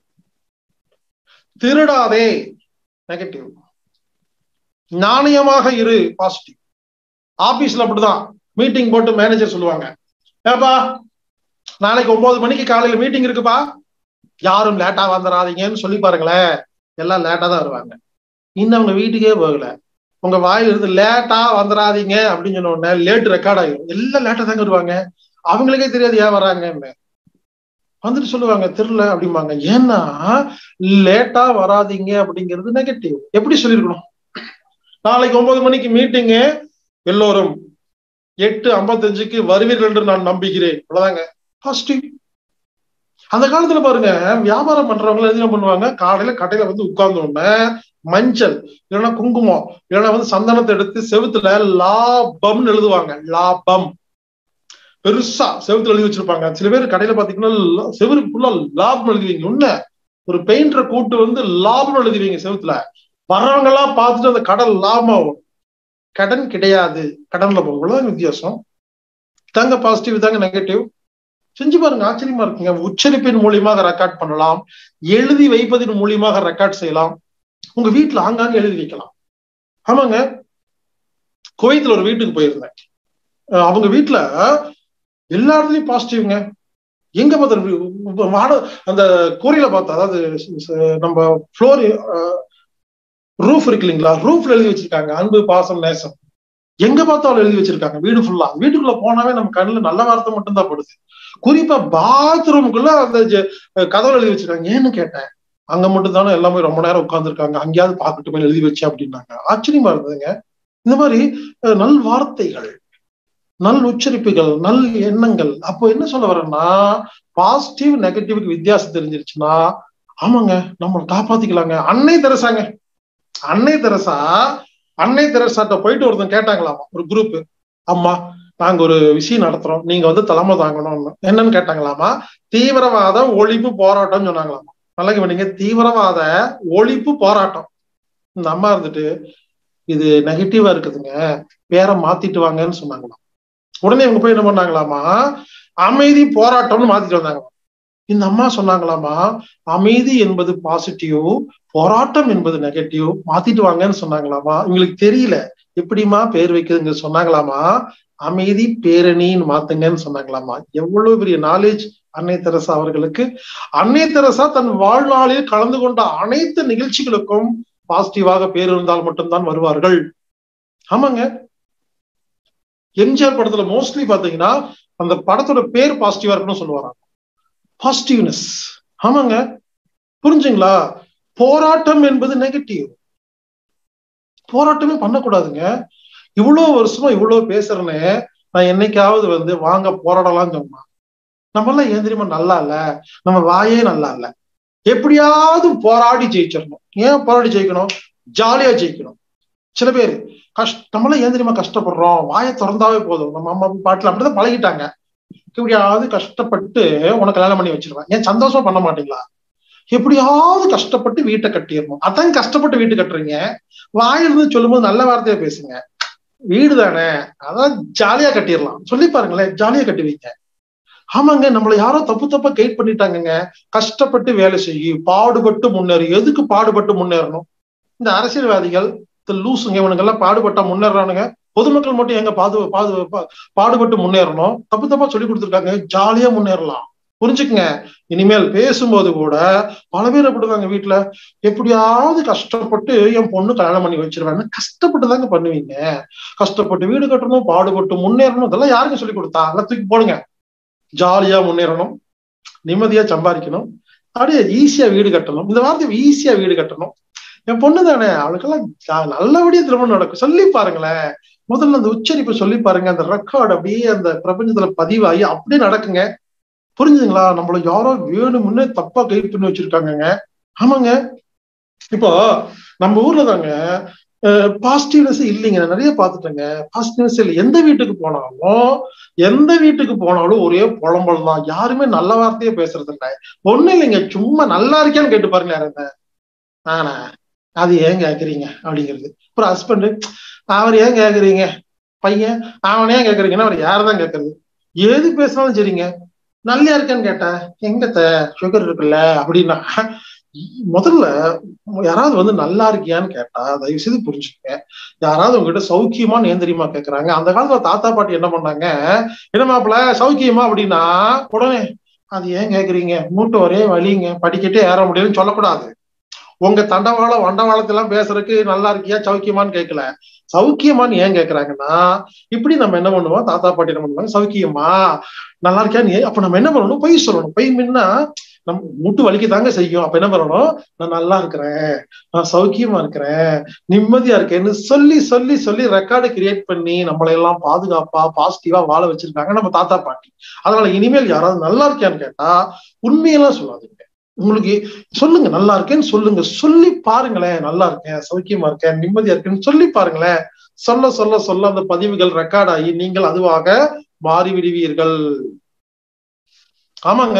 திருடாதே நெகட்டிவ் நாணயமாக இரு பாசிட்டிவ் ஆபீஸ்ல அப்படிதான் மீட்டிங் போட்டு மேனேஜர் சொல்லுவாங்க ஏப்பா நாளைக்கு ஒன்பது மணிக்கு காலையில மீட்டிங் இருக்குப்பா யாரும் லேட்டா வந்துடாதீங்கன்னு சொல்லி பாருங்களேன் எல்லாம் லேட்டா தான் வருவாங்க இன்னும் அவங்க வீட்டுக்கே போகல உங்க வாயில இருந்து லேட்டா வந்துடாதீங்க அப்படின்னு சொன்ன உடனே லேட் ரெக்கார்ட் ஆகிடும் எல்லாம் லேட்டா தாங்க வருவாங்க அவங்களுக்கே தெரியாது ஏன் வராங்கன்னு வந்துட்டு சொல்லுவாங்க தெரியல அப்படிம்பாங்க ஏன்னா லேட்டா வராதீங்க அப்படிங்கிறது நெகட்டிவ் எப்படி சொல்லிருக்கணும் நாளைக்கு ஒன்பது மணிக்கு மீட்டிங்கு எல்லோரும் எட்டு ஐம்பத்தஞ்சுக்கு வருவீர்கள் என்று நான் நம்புகிறேன் அவ்வளவுதாங்க பாசிட்டிவ் அந்த காலத்துல பாருங்க வியாபாரம் பண்றவங்க என்ன பண்ணுவாங்க காலையில கடையில வந்து உட்கார்ந்த உடனே மஞ்சள் இல்லைன்னா குங்குமம் இல்லைன்னா வந்து சந்தனத்தை எடுத்து செவுத்துல லாபம்னு எழுதுவாங்க லாபம் பெருசா செவுத்துல எழுதி வச்சிருப்பாங்க சில பேர் கடையில பாத்தீங்கன்னா செவருக்கு ஃபுல்லா லாபம் எழுதுவீங்க உன்ன ஒரு பெயிண்டரை கூட்டு வந்து லாபம் எழுதுவீங்க செவுத்துல வர்றவங்க எல்லாம் பார்த்துட்டு அந்த கடன் லாபம் ஆகும் கடன் கிடையாது கடன்ல போகும் வித்தியாசம் தாங்க பாசிட்டிவ் தாங்க நெகட்டிவ் செஞ்சு பாருங்க ஆச்சரியமா இருக்குங்க உச்சரிப்பின் மூலியமாக ரெக்கார்ட் பண்ணலாம் எழுதி வைப்பதன் மூலியமாக ரெக்கார்ட் செய்யலாம் உங்க வீட்டுல ஆங்காங்க எழுதி வைக்கலாம் ஆமாங்க குவைத்துல ஒரு வீட்டுக்கு போயிருந்தேன் அவங்க வீட்டுல எல்லா இடத்துலயும் பாசிட்டிவ்ங்க எங்க பார்த்த வாட அந்த கூரையில பார்த்தா அதாவது நம்ம ஃப்ளோர் ரூஃப் இருக்கு இல்லைங்களா ரூஃப்ல எழுதி வச்சிருக்காங்க அன்பு பாசம் நேசம் எங்க பார்த்தாலும் எழுதி வச்சிருக்காங்க வீடு ஃபுல்லா வீட்டுக்குள்ள போனாவே நம்ம கண்ணுல நல்ல வார்த்தை மட்டும் தான் படுது குறிப்பா பாத்ரூமுக்குள்ள அந்த கதவுல எழுதி வச்சிருக்காங்க ஏன்னு கேட்டேன் அங்க மட்டும் தானே எல்லாமே ரொம்ப நேரம் உட்காந்துருக்காங்க அங்கேயாவது பாக்கட்டுமே எழுதி வச்சு அப்படின்னாங்க ஆச்சரியமா இருந்ததுங்க இந்த மாதிரி நல் வார்த்தைகள் நல் உச்சரிப்புகள் நல் எண்ணங்கள் அப்போ என்ன சொல்ல வரேன்னா பாசிட்டிவ் நெகட்டிவ்க்கு வித்தியாசம் தெரிஞ்சிருச்சுன்னா ஆமாங்க நம்மளை காப்பாத்திக்கலாங்க அன்னை தெரசாங்க அன்னை தெரசா அன்னை தெரசாட்ட போயிட்டு ஒருத்தன் கேட்டாங்களாமா ஒரு குரூப் அம்மா நாங்க ஒரு விஷயம் நடத்துறோம் நீங்க வந்து தலைமை தாங்கணும்னு என்னன்னு கேட்டாங்களாமா தீவிரவாத ஒழிப்பு போராட்டம்னு சொன்னாங்களாமா நல்லா கவனிங்க தீவிரவாத ஒழிப்பு போராட்டம் இந்த அம்மா இருந்துட்டு இது நெகட்டிவா இருக்குதுங்க பேர மாத்திட்டு வாங்கன்னு சொன்னாங்களாம் உடனே இவங்க போய் என்ன பண்ணாங்களாமா அமைதி போராட்டம்னு மாத்திட்டு வந்தாங்களாம் இந்த அம்மா சொன்னாங்களாமா அமைதி என்பது பாசிட்டிவ் போராட்டம் என்பது நெகட்டிவ் மாத்திட்டு வாங்கன்னு சொன்னாங்களாமா இவங்களுக்கு தெரியல எப்படிமா பேர் வைக்குதுங்க சொன்னாங்களாமா அமைதி பேரணின்னு மாத்துங்கன்னு சொன்னாங்களாமா எவ்வளவு பெரிய நாலேஜ் அன்னை தெரசா அவர்களுக்கு அன்னை தெரசா தன் வாழ்நாளில் கலந்து கொண்ட அனைத்து நிகழ்ச்சிகளுக்கும் பாசிட்டிவாக பேர் இருந்தால் மட்டும்தான் வருவார்கள் ஆமாங்க எம்ஜிஆர் படத்துல மோஸ்ட்லி பாத்தீங்கன்னா அந்த படத்தோட பேர் பாசிட்டிவா இருக்கணும்னு சொல்லுவாங்க பாசிட்டிவ்னஸ் ஆமாங்க புரிஞ்சுங்களா போராட்டம் என்பது நெகட்டிவ் போராட்டமே பண்ணக்கூடாதுங்க இவ்வளவு வருஷமா இவ்வளவு பேசுறேன்னு நான் என்னைக்காவது வந்து வாங்க போராடலாம்னு சொன்னா நம்ம எல்லாம் ஏன் தெரியுமா நல்லா இல்ல நம்ம வாயே நல்லா இல்ல எப்படியாவது போராடி ஜெயிச்சிடணும் ஏன் போராடி ஜெயிக்கணும் ஜாலியா ஜெயிக்கணும் சில பேர் கஷ்ட நம்மளாம் ஏன் தெரியுமா கஷ்டப்படுறோம் வாயை திறந்தாவே போதும் நம்ம அம்மா பாட்டுல அப்படிதான் பழகிட்டாங்க எப்படியாவது கஷ்டப்பட்டு உனக்கு கல்யாணம் பண்ணி வச்சிருவேன் ஏன் சந்தோஷமா பண்ண மாட்டீங்களா எப்படியாவது கஷ்டப்பட்டு வீட்டை கட்டிடணும் அதான் கஷ்டப்பட்டு வீட்டு கட்டுறீங்க வாயிலிருந்து சொல்லும்போது நல்ல வார்த்தையா பேசுங்க வீடு தானே அதான் ஜாலியா கட்டிடலாம் சொல்லி பாருங்களேன் ஜாலியா கட்டுவீங்க ஆமாங்க நம்மள யாரோ தப்பு தப்பா கைட் பண்ணிட்டாங்கங்க கஷ்டப்பட்டு வேலை செய்யு பாடுபட்டு முன்னேறு எதுக்கு பாடுபட்டு முன்னேறணும் இந்த அரசியல்வாதிகள் இந்த லூசுங்க இவனுங்கெல்லாம் பாடுபட்டா முன்னேறானுங்க பொதுமக்கள் மட்டும் எங்க பாது பாது பா- பாடுபட்டு முன்னேறணும் தப்பு தப்பா சொல்லி கொடுத்துருக்காங்க ஜாலியா முன்னேறலாம் புரிஞ்சுக்குங்க இனிமேல் பேசும்போது கூட பல பேர் அப்படிதாங்க வீட்டுல எப்படியாவது கஷ்டப்பட்டு என் பொண்ணு கல்யாணம் பண்ணி வச்சிருவாங்க கஷ்டப்பட்டு தாங்க பண்ணுவீங்க கஷ்டப்பட்டு வீடு கட்டணும் பாடுபட்டு முன்னேறணும் இதெல்லாம் யாருங்க சொல்லி கொடுத்தா எல்லாம் தூக்கி போடுங்க ஜாலியா முன்னேறணும் நிம்மதியா சம்பாதிக்கணும் அப்படியே ஈஸியா வீடு கட்டணும் இந்த வார்த்தை ஈஸியா வீடு கட்டணும் என் பொண்ணு தானே அவளுக்கெல்லாம் ஜா- நல்லபடியா திருமணம் நடக்கும் சொல்லி பாருங்களேன் முதல்ல அந்த உச்சரிப்பை சொல்லி பாருங்க அந்த ரெக்கார்டு அப்படியே அந்த பிரபஞ்சத்துல பதிவாகி அப்படியே நடக்குங்க புரிஞ்சுதுங்களா நம்மள யாரோ வேணும்னு தப்பா கைட் பண்ணி வச்சிருக்காங்கங்க ஆமாங்க இப்போ நம்ம ஊர்ல தாங்க பாசிட்டிவ்னஸ் இல்லைங்க நான் நிறைய பார்த்துட்டேங்க பாசிட்டிவ்னஸ் இல்லை எந்த வீட்டுக்கு போனாலும் எந்த வீட்டுக்கு போனாலும் ஒரே புலம்பல் தான் யாருமே நல்ல வார்த்தையே பேசுறது இல்லை ஒண்ணும் இல்லைங்க சும்மா நல்லா இருக்கியான்னு கேட்டு பாருங்க யாருங்க ஆனா அது ஏன் கேக்குறீங்க அப்படிங்கிறது அப்புறம் ஹஸ்பண்ட் அவர் ஏன் கேக்குறீங்க பையன் அவன் ஏன் கேக்குறீங்கன்னா அவர் யாரதான் கேக்குறது எது பேசினாலும் சரிங்க நல்லா இருக்கேன்னு கேட்டேன் எங்கத்த சுகர் இருக்குல்ல அப்படின்னா முதல்ல யாராவது வந்து நல்லா இருக்கியான்னு கேட்டா தயவு செய்து புரிஞ்சுக்கங்க யாராவது உங்ககிட்ட சௌக்கியமா நேந்திரியமா கேக்குறாங்க அந்த காலத்துல தாத்தா பாட்டி என்ன பண்ணாங்க என்ன மாப்பிள சௌக்கியமா அப்படின்னா உடனே அது ஏன் கேக்குறீங்க மூட்டை ஒரே வலிங்க படிக்கட்டே ஏற முடியும்னு சொல்லக்கூடாது உங்க தண்டவாளம் வண்டவாளத்தெல்லாம் பேசுறதுக்கு நல்லா இருக்கியா சௌக்கியமான்னு கேட்கல சௌக்கியமான்னு ஏன் கேக்குறாங்கன்னா இப்படி நம்ம என்ன பண்ணுவோம் தாத்தா பாட்டி என்ன பண்ணுவாங்க சௌக்கியமா நல்லா இருக்கியான்னு ஏன் அப்ப நம்ம என்ன பண்ணணும் பொய் சொல்லணும் பொய் முன்னா நம்ம மூட்டு வலிக்க தாங்க செய்யும் அப்ப என்ன பண்ணணும் நான் நல்லா இருக்கிறேன் நான் சௌக்கியமா இருக்கிறேன் நிம்மதியா இருக்கேன்னு சொல்லி சொல்லி சொல்லி ரெக்கார்டு கிரியேட் பண்ணி நம்மளை எல்லாம் பாதுகாப்பா பாசிட்டிவா வாழ வச்சிருக்காங்க நம்ம தாத்தா பாட்டி அதனால இனிமேல் யாராவது நல்லா இருக்கியான்னு கேட்டா உண்மையெல்லாம் சொல்லாதீங்க உங்களுக்கு சொல்லுங்க நல்லா இருக்கேன்னு சொல்லுங்க சொல்லி பாருங்களேன் நல்லா இருக்கேன் சௌக்கியமா இருக்கேன் நிம்மதியா இருக்கேன்னு சொல்லி பாருங்களேன் சொல்ல சொல்ல சொல்ல அந்த பதிவுகள் ரெக்கார்ட் ஆகி நீங்கள் அதுவாக மாறிவிடுவீர்கள் ஆமாங்க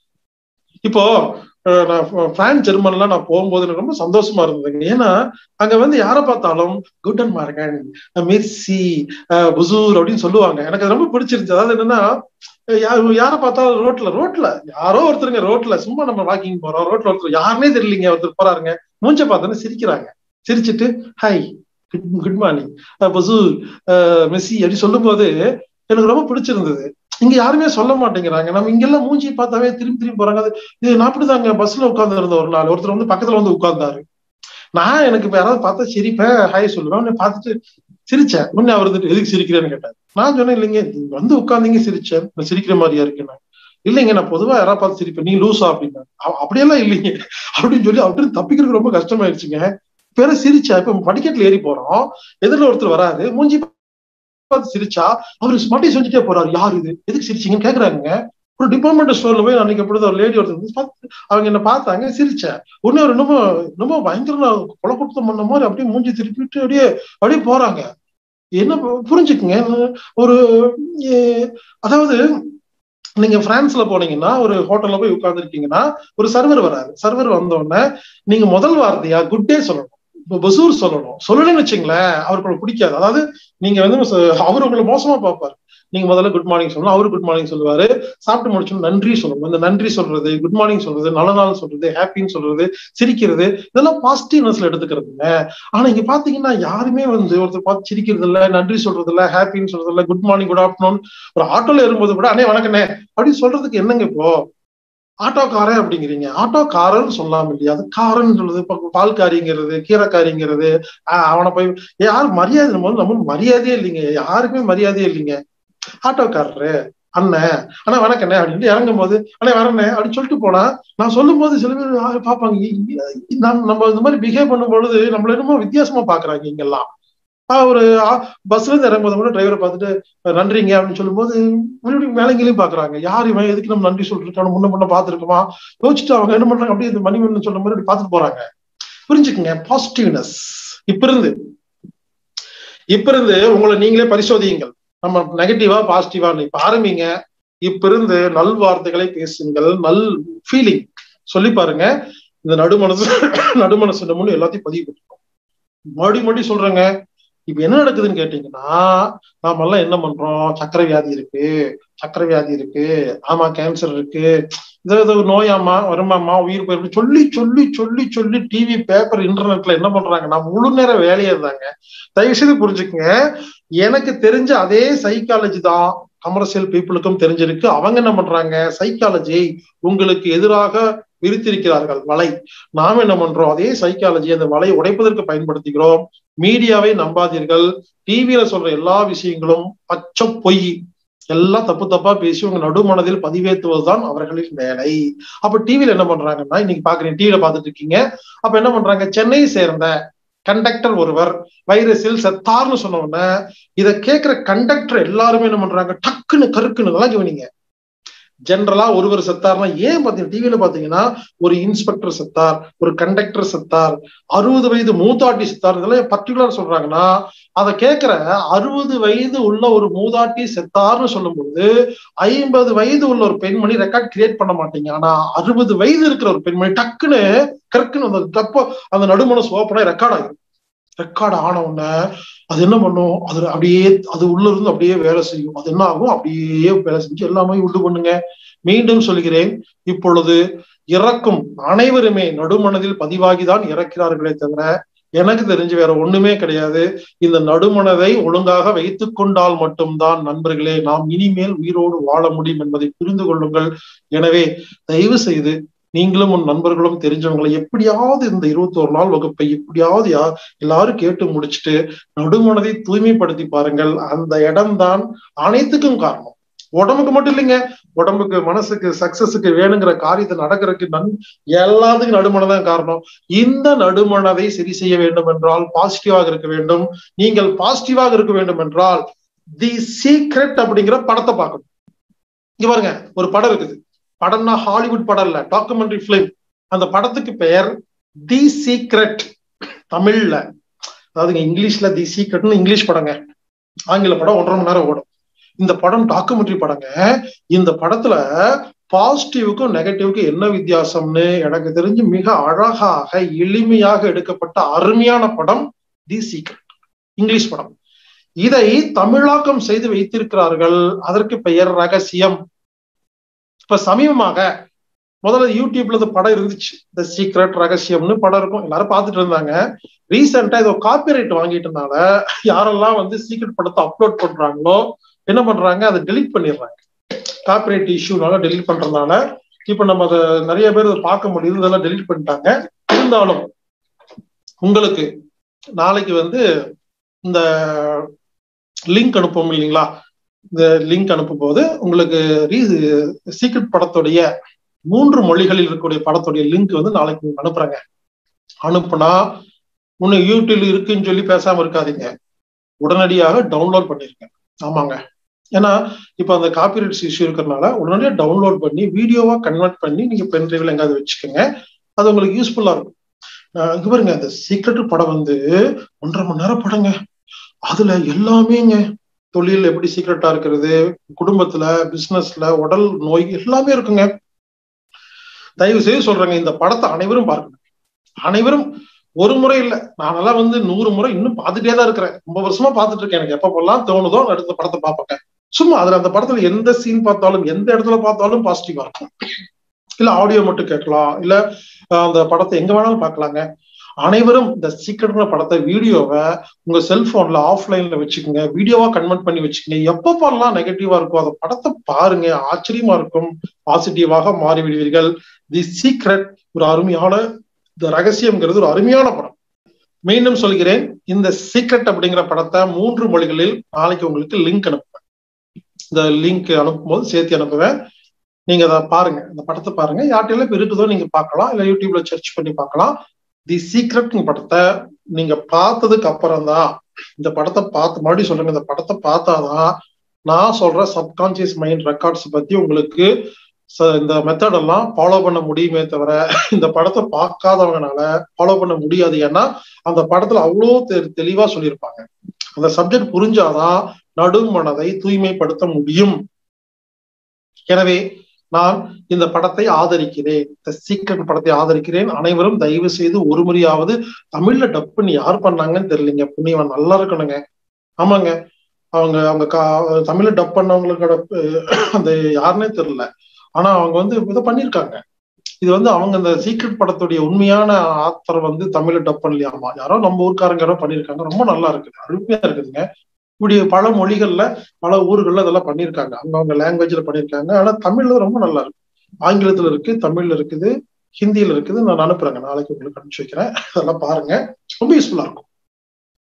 இப்போ அஹ், நான் ப- பிரான்ஸ் ஜெர்மன்லாம் நான் போகும்போது எனக்கு ரொம்ப சந்தோஷமா இருந்ததுங்க ஏன்னா அங்க வந்து யாரை பார்த்தாலும் குட்டன் மார்கன் மிர்சி அஹ், புசூர் அப்படின்னு சொல்லுவாங்க எனக்கு அது ரொம்ப பிடிச்சிருந்துச்சு அதாவது என்னன்னா அஹ், யா- யாரை பார்த்தாலும் ரோட்ல ரோட்ல யாரோ ஒருத்தருங்க ரோட்ல சும்மா நம்ம வாக்கிங் போறோம் ரோட்ல ஒருத்தர் யாருனே தெரியலீங்க ஒருத்தர் போறாருங்க மூஞ்ச பார்த்தோன்னு சிரிக்கிறாங்க சிரிச்சிட்டு ஹாய் குட் குட் மார்னிங் பசூர் மெஸ்ஸி அப்படி சொல்லும்போது எனக்கு ரொம்ப பிடிச்சிருந்தது இங்க யாருமே சொல்ல மாட்டேங்கிறாங்க நம்ம இங்கெல்லாம் மூஞ்சி பார்த்தாவே திரும்பி திரும்பி போறாங்க அது இது நான் அப்படிதாங்க பஸ்ல உட்கார்ந்து இருந்த ஒரு நாள் ஒருத்தர் வந்து பக்கத்துல வந்து உட்கார்ந்தாரு நான் எனக்கு இப்ப யாராவது பார்த்தா சிரிப்பேன் ஹாய் சொல்லுவேன் உடனே பார்த்துட்டு சிரிச்சேன் உடனே அவர் வந்துட்டு எதுக்கு சிரிக்கிறேன்னு கேட்டார் நான் சொன்னேன் இல்லைங்க நீங்க வந்து உட்கார்ந்தீங்க சிரிச்சேன் நான் சிரிக்கிற மாதிரியா இருக்கேன் இல்லைங்க நான் பொதுவா யாராவது பார்த்து சிரிப்பேன் நீ லூசா அப்படின்னா அ- அப்படியெல்லாம் இல்லைங்க அப்படின்னு சொல்லி அவர்கிட்ட தப்பிக்கிறதுக்கு ரொம்ப கஷ்டமாயிருச்சுங்க பேர சிரிச்சா இப்ப படிக்கட்டுல ஏறி போறோம் எதிரில் ஒருத்தர் வராரு மூஞ்சி பார்த்து சிரிச்சா அவரு மட்டும் செஞ்சுட்டே போறாரு யார் இது எதுக்கு சிரிச்சீங்கன்னு கேக்குறாங்க ஒரு டிபார்ட்மெண்ட் ஸ்டோர்ல போய் அன்னைக்கு எப்பொழுது ஒரு லேடி ஒருத்தர் வந்து பார்த்து அவங்க என்ன பார்த்தாங்க சிரிச்சேன் உடனே ஒரு ரொம்ப ரொம்ப பயங்கர கொலை கொடுத்தம் பண்ண மாதிரி அப்படியே மூஞ்சி திருப்பிட்டு அப்படியே அப்படியே போறாங்க என்ன பு- புரிஞ்சுக்குங்க ஒரு எ- அதாவது நீங்க பிரான்ஸ்ல போனீங்கன்னா ஒரு ஹோட்டல்ல போய் உட்கார்ந்துருக்கீங்கன்னா ஒரு சர்வர் வராரு சர்வர் வந்த உடனே நீங்க முதல் வார்த்தையா குட் டே சொல்லணும் இப்ப பசூர் சொல்லணும் சொல்லணும்னு வச்சுங்களேன் அவருக்கு உங்களுக்கு பிடிக்காது அதாவது நீங்க வந்து ச- அவரு உங்களை மோசமா பார்ப்பாரு நீங்க முதல்ல குட் மார்னிங் சொல்லணும் அவரு குட் மார்னிங் சொல்லுவாரு சாப்பிட்டு முடிச்சோம் நன்றி சொல்லணும் இந்த நன்றி சொல்றது குட் மார்னிங் சொல்றது நல்ல நாள் சொல்றது ஹாப்பின்னு சொல்றது சிரிக்கிறது இதெல்லாம் பாசிட்டிவ்னஸ்ல எடுத்துக்கிறதுங்க ஆனா இங்க பாத்தீங்கன்னா யாருமே வந்து ஒருத்தர் பார்த்து சிரிக்கிறது இல்ல நன்றி சொல்றது இல்ல ஹாப்பின்னு சொல்றது இல்ல குட் மார்னிங் குட் ஆஃப்டர்நூன் ஒரு ஆட்டோல ஏறும்போது கூட அண்ணே வணக்கண்ணே அப்படின்னு சொல்றதுக்கு என்னங்க இப்போ ஆட்டோக்காரன் அப்படிங்கிறீங்க ஆட்டோக்காரன் சொல்லாம இல்லையா அது காரன் சொல்றது இப்ப பால்காரிங்கிறது கீரைக்காரிங்கிறது ஆஹ் அவனை போய் யார் மரியாதை நம்ம வந்து நம்ம மரியாதையே இல்லைங்க யாருக்குமே மரியாதையே இல்லைங்க ஆட்டோக்காரரு அண்ணன் அண்ணா வணக்கண்ணே அப்படின்னு இறங்கும் போது அண்ணே வரண்ணே அப்படின்னு சொல்லிட்டு போனா நான் சொல்லும் போது சில பேர் ஆ, பார்ப்பாங்க இ- இ- நம்ம நம்ம இந்த மாதிரி பிஹேவ் பண்ணும் பொழுது நம்மள என்னமோ வித்தியாசமா பாக்குறாங்க இங்கெல்லாம் ஆஹ் ஒரு பஸ்ல இருந்து இறங்கும்போது கூட டிரைவரை பார்த்துட்டு நன்றிங்க அப்படின்னு சொல்லும்போது மறுபடியும் மேலங்கிலையும் பாக்குறாங்க யார் இவன் எதுக்கு நம்ம நன்றி சொல்லிருக்கானு முன்ன முன்ன பாத்துருக்கோமா யோசிச்சுட்டு அவங்க என்ன பண்றாங்க அப்படியே இந்த மணிமணி சொல்ற மாதிரி அப்படி பார்த்துட்டு போறாங்க புரிஞ்சுக்குங்க பாசிட்டிவ்னஸ் இப்ப இருந்து இப்ப இருந்து உங்களை நீங்களே பரிசோதியுங்கள் நம்ம நெகட்டிவா பாசிட்டிவான்னு இப்ப ஆரம்பிங்க இப்ப இருந்து நல் வார்த்தைகளை பேசுங்கள் நல் ஃபீலிங் சொல்லி பாருங்க இந்த நடுமனசு நடுமனசு நம்மளும் எல்லாத்தையும் பதிவு பண்ணிருக்கோம் மறுபடியும் மறுபடியும் சொல்றேங்க இப்ப என்ன நடக்குதுன்னு கேட்டீங்கன்னா நாம எல்லாம் என்ன பண்றோம் சக்கரை வியாதி இருக்கு சக்கரை வியாதி இருக்கு ஆமா கேன்சர் இருக்கு இதோ ஏதோ நோயாமா வருமாமா உயிர் போயிருக்கு சொல்லி சொல்லி சொல்லி சொல்லி டிவி பேப்பர் இன்டர்நெட்ல என்ன பண்றாங்கன்னா முழு நேர வேலையா இருந்தாங்க தயவு செய்து புரிஞ்சுக்கங்க எனக்கு தெரிஞ்ச அதே சைக்காலஜி தான் கமர்ஷியல் பீப்புளுக்கும் தெரிஞ்சிருக்கு அவங்க என்ன பண்றாங்க சைக்காலஜி உங்களுக்கு எதிராக விரித்திருக்கிறார்கள் வலை நாம என்ன பண்றோம் அதே சைக்காலஜி அந்த வலையை உடைப்பதற்கு பயன்படுத்திக்கிறோம் மீடியாவை நம்பாதீர்கள் டிவியில சொல்ற எல்லா விஷயங்களும் பச்சை பொய் எல்லாம் தப்பு தப்பா பேசி உங்க நடுமனதில் பதிவேற்றுவதுதான் அவர்களின் வேலை அப்ப டிவியில என்ன பண்றாங்கன்னா இன்னைக்கு பாக்குறீங்க டிவியில பாத்துட்டு இருக்கீங்க அப்ப என்ன பண்றாங்க சென்னை சேர்ந்த கண்டக்டர் ஒருவர் வைரஸில் செத்தார்னு சொன்ன உடனே இதை கேட்கிற கண்டக்டர் எல்லாருமே என்ன பண்றாங்க டக்குன்னு கருக்குன்னு நல்லா கவனிங்க ஜென்ரலா ஒருவர் செத்தார்னா ஏன் பாத்தீங்கன்னா டிவியில பாத்தீங்கன்னா ஒரு இன்ஸ்பெக்டர் செத்தார் ஒரு கண்டக்டர் செத்தார் அறுபது வயது மூதாட்டி செத்தார் இதெல்லாம் பர்டிகுலர் சொல்றாங்கன்னா அதை கேட்கிற அறுபது வயது உள்ள ஒரு மூதாட்டி செத்தார்னு சொல்லும் பொழுது ஐம்பது வயது உள்ள ஒரு பெண்மணி ரெக்கார்ட் கிரியேட் பண்ண மாட்டீங்க ஆனா அறுபது வயது இருக்கிற ஒரு பெண்மணி டக்குன்னு கற்குன்னு அந்த தப்ப அந்த நடுமண சோப்பனா ரெக்கார்ட் ஆகிடும் ரெக்கார்ட் ஆன உடனே அது என்ன பண்ணும் அது அப்படியே அது உள்ள இருந்து அப்படியே வேலை செய்யும் அது என்ன ஆகும் அப்படியே வேலை செஞ்சு எல்லாமே உண்டு பண்ணுங்க மீண்டும் சொல்கிறேன் இப்பொழுது இறக்கும் அனைவருமே நடுமனதில் பதிவாகிதான் இறக்கிறார்களே தவிர எனக்கு தெரிஞ்சு வேற ஒண்ணுமே கிடையாது இந்த நடுமனதை ஒழுங்காக வைத்துக் கொண்டால் மட்டும்தான் நண்பர்களே நாம் இனிமேல் உயிரோடு வாழ முடியும் என்பதை புரிந்து கொள்ளுங்கள் எனவே தயவு செய்து நீங்களும் உன் நண்பர்களும் தெரிஞ்சவங்களை எப்படியாவது இந்த இருபத்தோரு நாள் வகுப்பை எப்படியாவது யா எல்லாரும் கேட்டு முடிச்சுட்டு நடுமனதை தூய்மைப்படுத்தி பாருங்கள் அந்த இடம்தான் அனைத்துக்கும் காரணம் உடம்புக்கு மட்டும் இல்லைங்க உடம்புக்கு மனசுக்கு சக்சஸுக்கு வேணுங்கிற காரியத்தை நடக்கிறதுக்கு நன் எல்லாத்துக்கும் நடுமனதான் காரணம் இந்த நடுமனதை சரி செய்ய வேண்டும் என்றால் பாசிட்டிவாக இருக்க வேண்டும் நீங்கள் பாசிட்டிவாக இருக்க வேண்டும் என்றால் தி சீக்ரெட் அப்படிங்கிற படத்தை பார்க்கணும் இங்க பாருங்க ஒரு படம் இருக்குது படம்னா ஹாலிவுட் படம் இல்ல டாக்குமெண்ட்ரி பிலிம் அந்த படத்துக்கு பெயர் தி சீக்ரெட் தமிழ்ல அதாவது இங்கிலீஷ்ல தி சீக்ரெட்னு இங்கிலீஷ் படங்க ஆங்கில படம் ஒன்றரை மணி நேரம் ஓடும் இந்த படம் டாக்குமெண்ட்ரி படங்க இந்த படத்துல பாசிட்டிவுக்கும் நெகட்டிவ்க்கும் என்ன வித்தியாசம்னு எனக்கு தெரிஞ்சு மிக அழகாக எளிமையாக எடுக்கப்பட்ட அருமையான படம் தி சீக்ரெட் இங்கிலீஷ் படம் இதை தமிழாக்கம் செய்து வைத்திருக்கிறார்கள் அதற்கு பெயர் ரகசியம் இப்ப சமீபமாக முதல்ல யூடியூப்ல இந்த படம் இருந்துச்சு த சீக்ரெட் ரகசியம்னு படம் இருக்கும் எல்லாரும் பார்த்துட்டு இருந்தாங்க ரீசெண்டா இதோ காப்பிரைட் வாங்கிட்டனால யாரெல்லாம் வந்து சீக்ரெட் படத்தை அப்லோட் பண்றாங்களோ என்ன பண்றாங்க அதை டெலிட் பண்ணிடுறாங்க காப்பிரைட் இஷ்யூனால டெலிட் பண்றதுனால இப்ப நம்ம அதை நிறைய பேர் அதை பார்க்க முடியுது இதெல்லாம் டெலிட் பண்ணிட்டாங்க இருந்தாலும் உங்களுக்கு நாளைக்கு வந்து இந்த லிங்க் அனுப்புவோம் இல்லைங்களா இந்த லிங்க் அனுப்பும் போது உங்களுக்கு ரீ சீக்ரெட் படத்துடைய மூன்று மொழிகளில் இருக்கக்கூடிய படத்துடைய லிங்க் வந்து நாளைக்கு உங்களுக்கு அனுப்புறேங்க அனுப்புனா உன்னை யூடியூப்ல இருக்குன்னு சொல்லி பேசாம இருக்காதீங்க உடனடியாக டவுன்லோட் பண்ணிருங்க ஆமாங்க ஏன்னா இப்ப அந்த காப்பிரைட்ஸ் இஷ்யூ இருக்கிறதுனால உடனடியாக டவுன்லோட் பண்ணி வீடியோவா கன்வெர்ட் பண்ணி நீங்க பென் டிரைவ்ல எங்காவது வச்சுக்கோங்க அது உங்களுக்கு யூஸ்ஃபுல்லா இருக்கும் இங்க பாருங்க அந்த சீக்ரெட் படம் வந்து ஒன்றரை மணி நேரம் படங்க அதுல எல்லாமேங்க தொழில் எப்படி சீக்கிரட்டா இருக்கிறது குடும்பத்துல பிசினஸ்ல உடல் நோய் எல்லாமே இருக்குங்க தயவு செய்து சொல்றேங்க இந்த படத்தை அனைவரும் பார்க்கணும் அனைவரும் ஒரு முறை இல்ல நானெல்லாம் வந்து நூறு முறை இன்னும் பார்த்துட்டே தான் இருக்கிறேன் ரொம்ப வருஷமா பார்த்துட்டு இருக்கேன் எனக்கு எப்பப்பெல்லாம் தோணுதோ அடுத்த படத்தை பார்ப்பேங்க சும்மா அதுல அந்த படத்துல எந்த சீன் பார்த்தாலும் எந்த இடத்துல பார்த்தாலும் பாசிட்டிவா இருக்கும் இல்ல ஆடியோ மட்டும் கேட்கலாம் இல்ல அந்த படத்தை எங்க வேணாலும் பார்க்கலாங்க அனைவரும் இந்த சீக்கிரமான படத்தை வீடியோவை உங்க செல்போன்ல ஆஃப்லைன்ல வச்சுக்கோங்க வீடியோவா கன்வெர்ட் பண்ணி வச்சுக்கோங்க எப்ப பண்ணலாம் நெகட்டிவா இருக்கும் அந்த படத்தை பாருங்க ஆச்சரியமா இருக்கும் பாசிட்டிவாக மாறி விடுவீர்கள் தி சீக்ரெட் ஒரு அருமையான இந்த ரகசியம்ங்கிறது ஒரு அருமையான படம் மீண்டும் சொல்கிறேன் இந்த சீக்ரெட் அப்படிங்கிற படத்தை மூன்று மொழிகளில் நாளைக்கு உங்களுக்கு லிங்க் அனுப்புவேன் இந்த லிங்க் அனுப்பும் போது சேர்த்து அனுப்புவேன் நீங்க அதை பாருங்க இந்த படத்தை பாருங்க யார்ட்டையெல்லாம் இப்ப இருக்குதோ நீங்க பார்க்கலாம் இல்ல யூடியூப்ல சர்ச் பண்ணி பார்க்கலாம் தி சீக்ரெட் படத்தை நீங்க பார்த்ததுக்கு அப்புறம் தான் இந்த படத்தை பார்த்து மறுபடியும் சொல்றேங்க இந்த படத்தை பார்த்தாதான் நான் சொல்ற சப்கான்சியஸ் மைண்ட் ரெக்கார்ட்ஸ் பத்தி உங்களுக்கு இந்த மெத்தட் எல்லாம் ஃபாலோ பண்ண முடியுமே தவிர இந்த படத்தை பார்க்காதவங்கனால ஃபாலோ பண்ண முடியாது ஏன்னா அந்த படத்துல அவ்வளோ தெளிவா சொல்லியிருப்பாங்க அந்த சப்ஜெக்ட் புரிஞ்சாதான் நடுமனதை தூய்மைப்படுத்த முடியும் எனவே நான் இந்த படத்தை ஆதரிக்கிறேன் த சீக்ரெட் படத்தை ஆதரிக்கிறேன் அனைவரும் தயவு செய்து ஒரு முறையாவது தமிழ்ல டப் பண்ணி யார் பண்ணாங்கன்னு தெரியலீங்க புண்ணியவன் நல்லா இருக்கணுங்க ஆமாங்க அவங்க அவங்க கா தமிழ்ல டப் பண்ணவங்களோட அஹ், அந்த யாருன்னே தெரியல ஆனா அவங்க வந்து இதை பண்ணியிருக்காங்க இது வந்து அவங்க இந்த சீக்ரெட் படத்துடைய உண்மையான ஆத்தர் வந்து தமிழ்ல டப் பண்ணலையாமா யாரோ நம்ம ஊர்க்காரங்க யாரோ பண்ணியிருக்காங்க ரொம்ப நல்லா இருக்குது அருமையா இருக்குதுங்க இப்படி பல மொழிகள்ல பல ஊர்கள்ல இதெல்லாம் பண்ணியிருக்காங்க அவங்கவுங்க லாங்குவேஜ்ல பண்ணியிருக்காங்க ஆனா தமிழ்ல ரொம்ப நல்லா இருக்கு ஆங்கிலத்துல இருக்கு தமிழ்ல இருக்குது ஹிந்தியில இருக்குது நான் அனுப்புறேங்க நாளைக்கு உங்களுக்கு அனுப்பிச்சு வைக்கிறேன் அதெல்லாம் பாருங்க ரொம்ப யூஸ்ஃபுல்லா இருக்கும்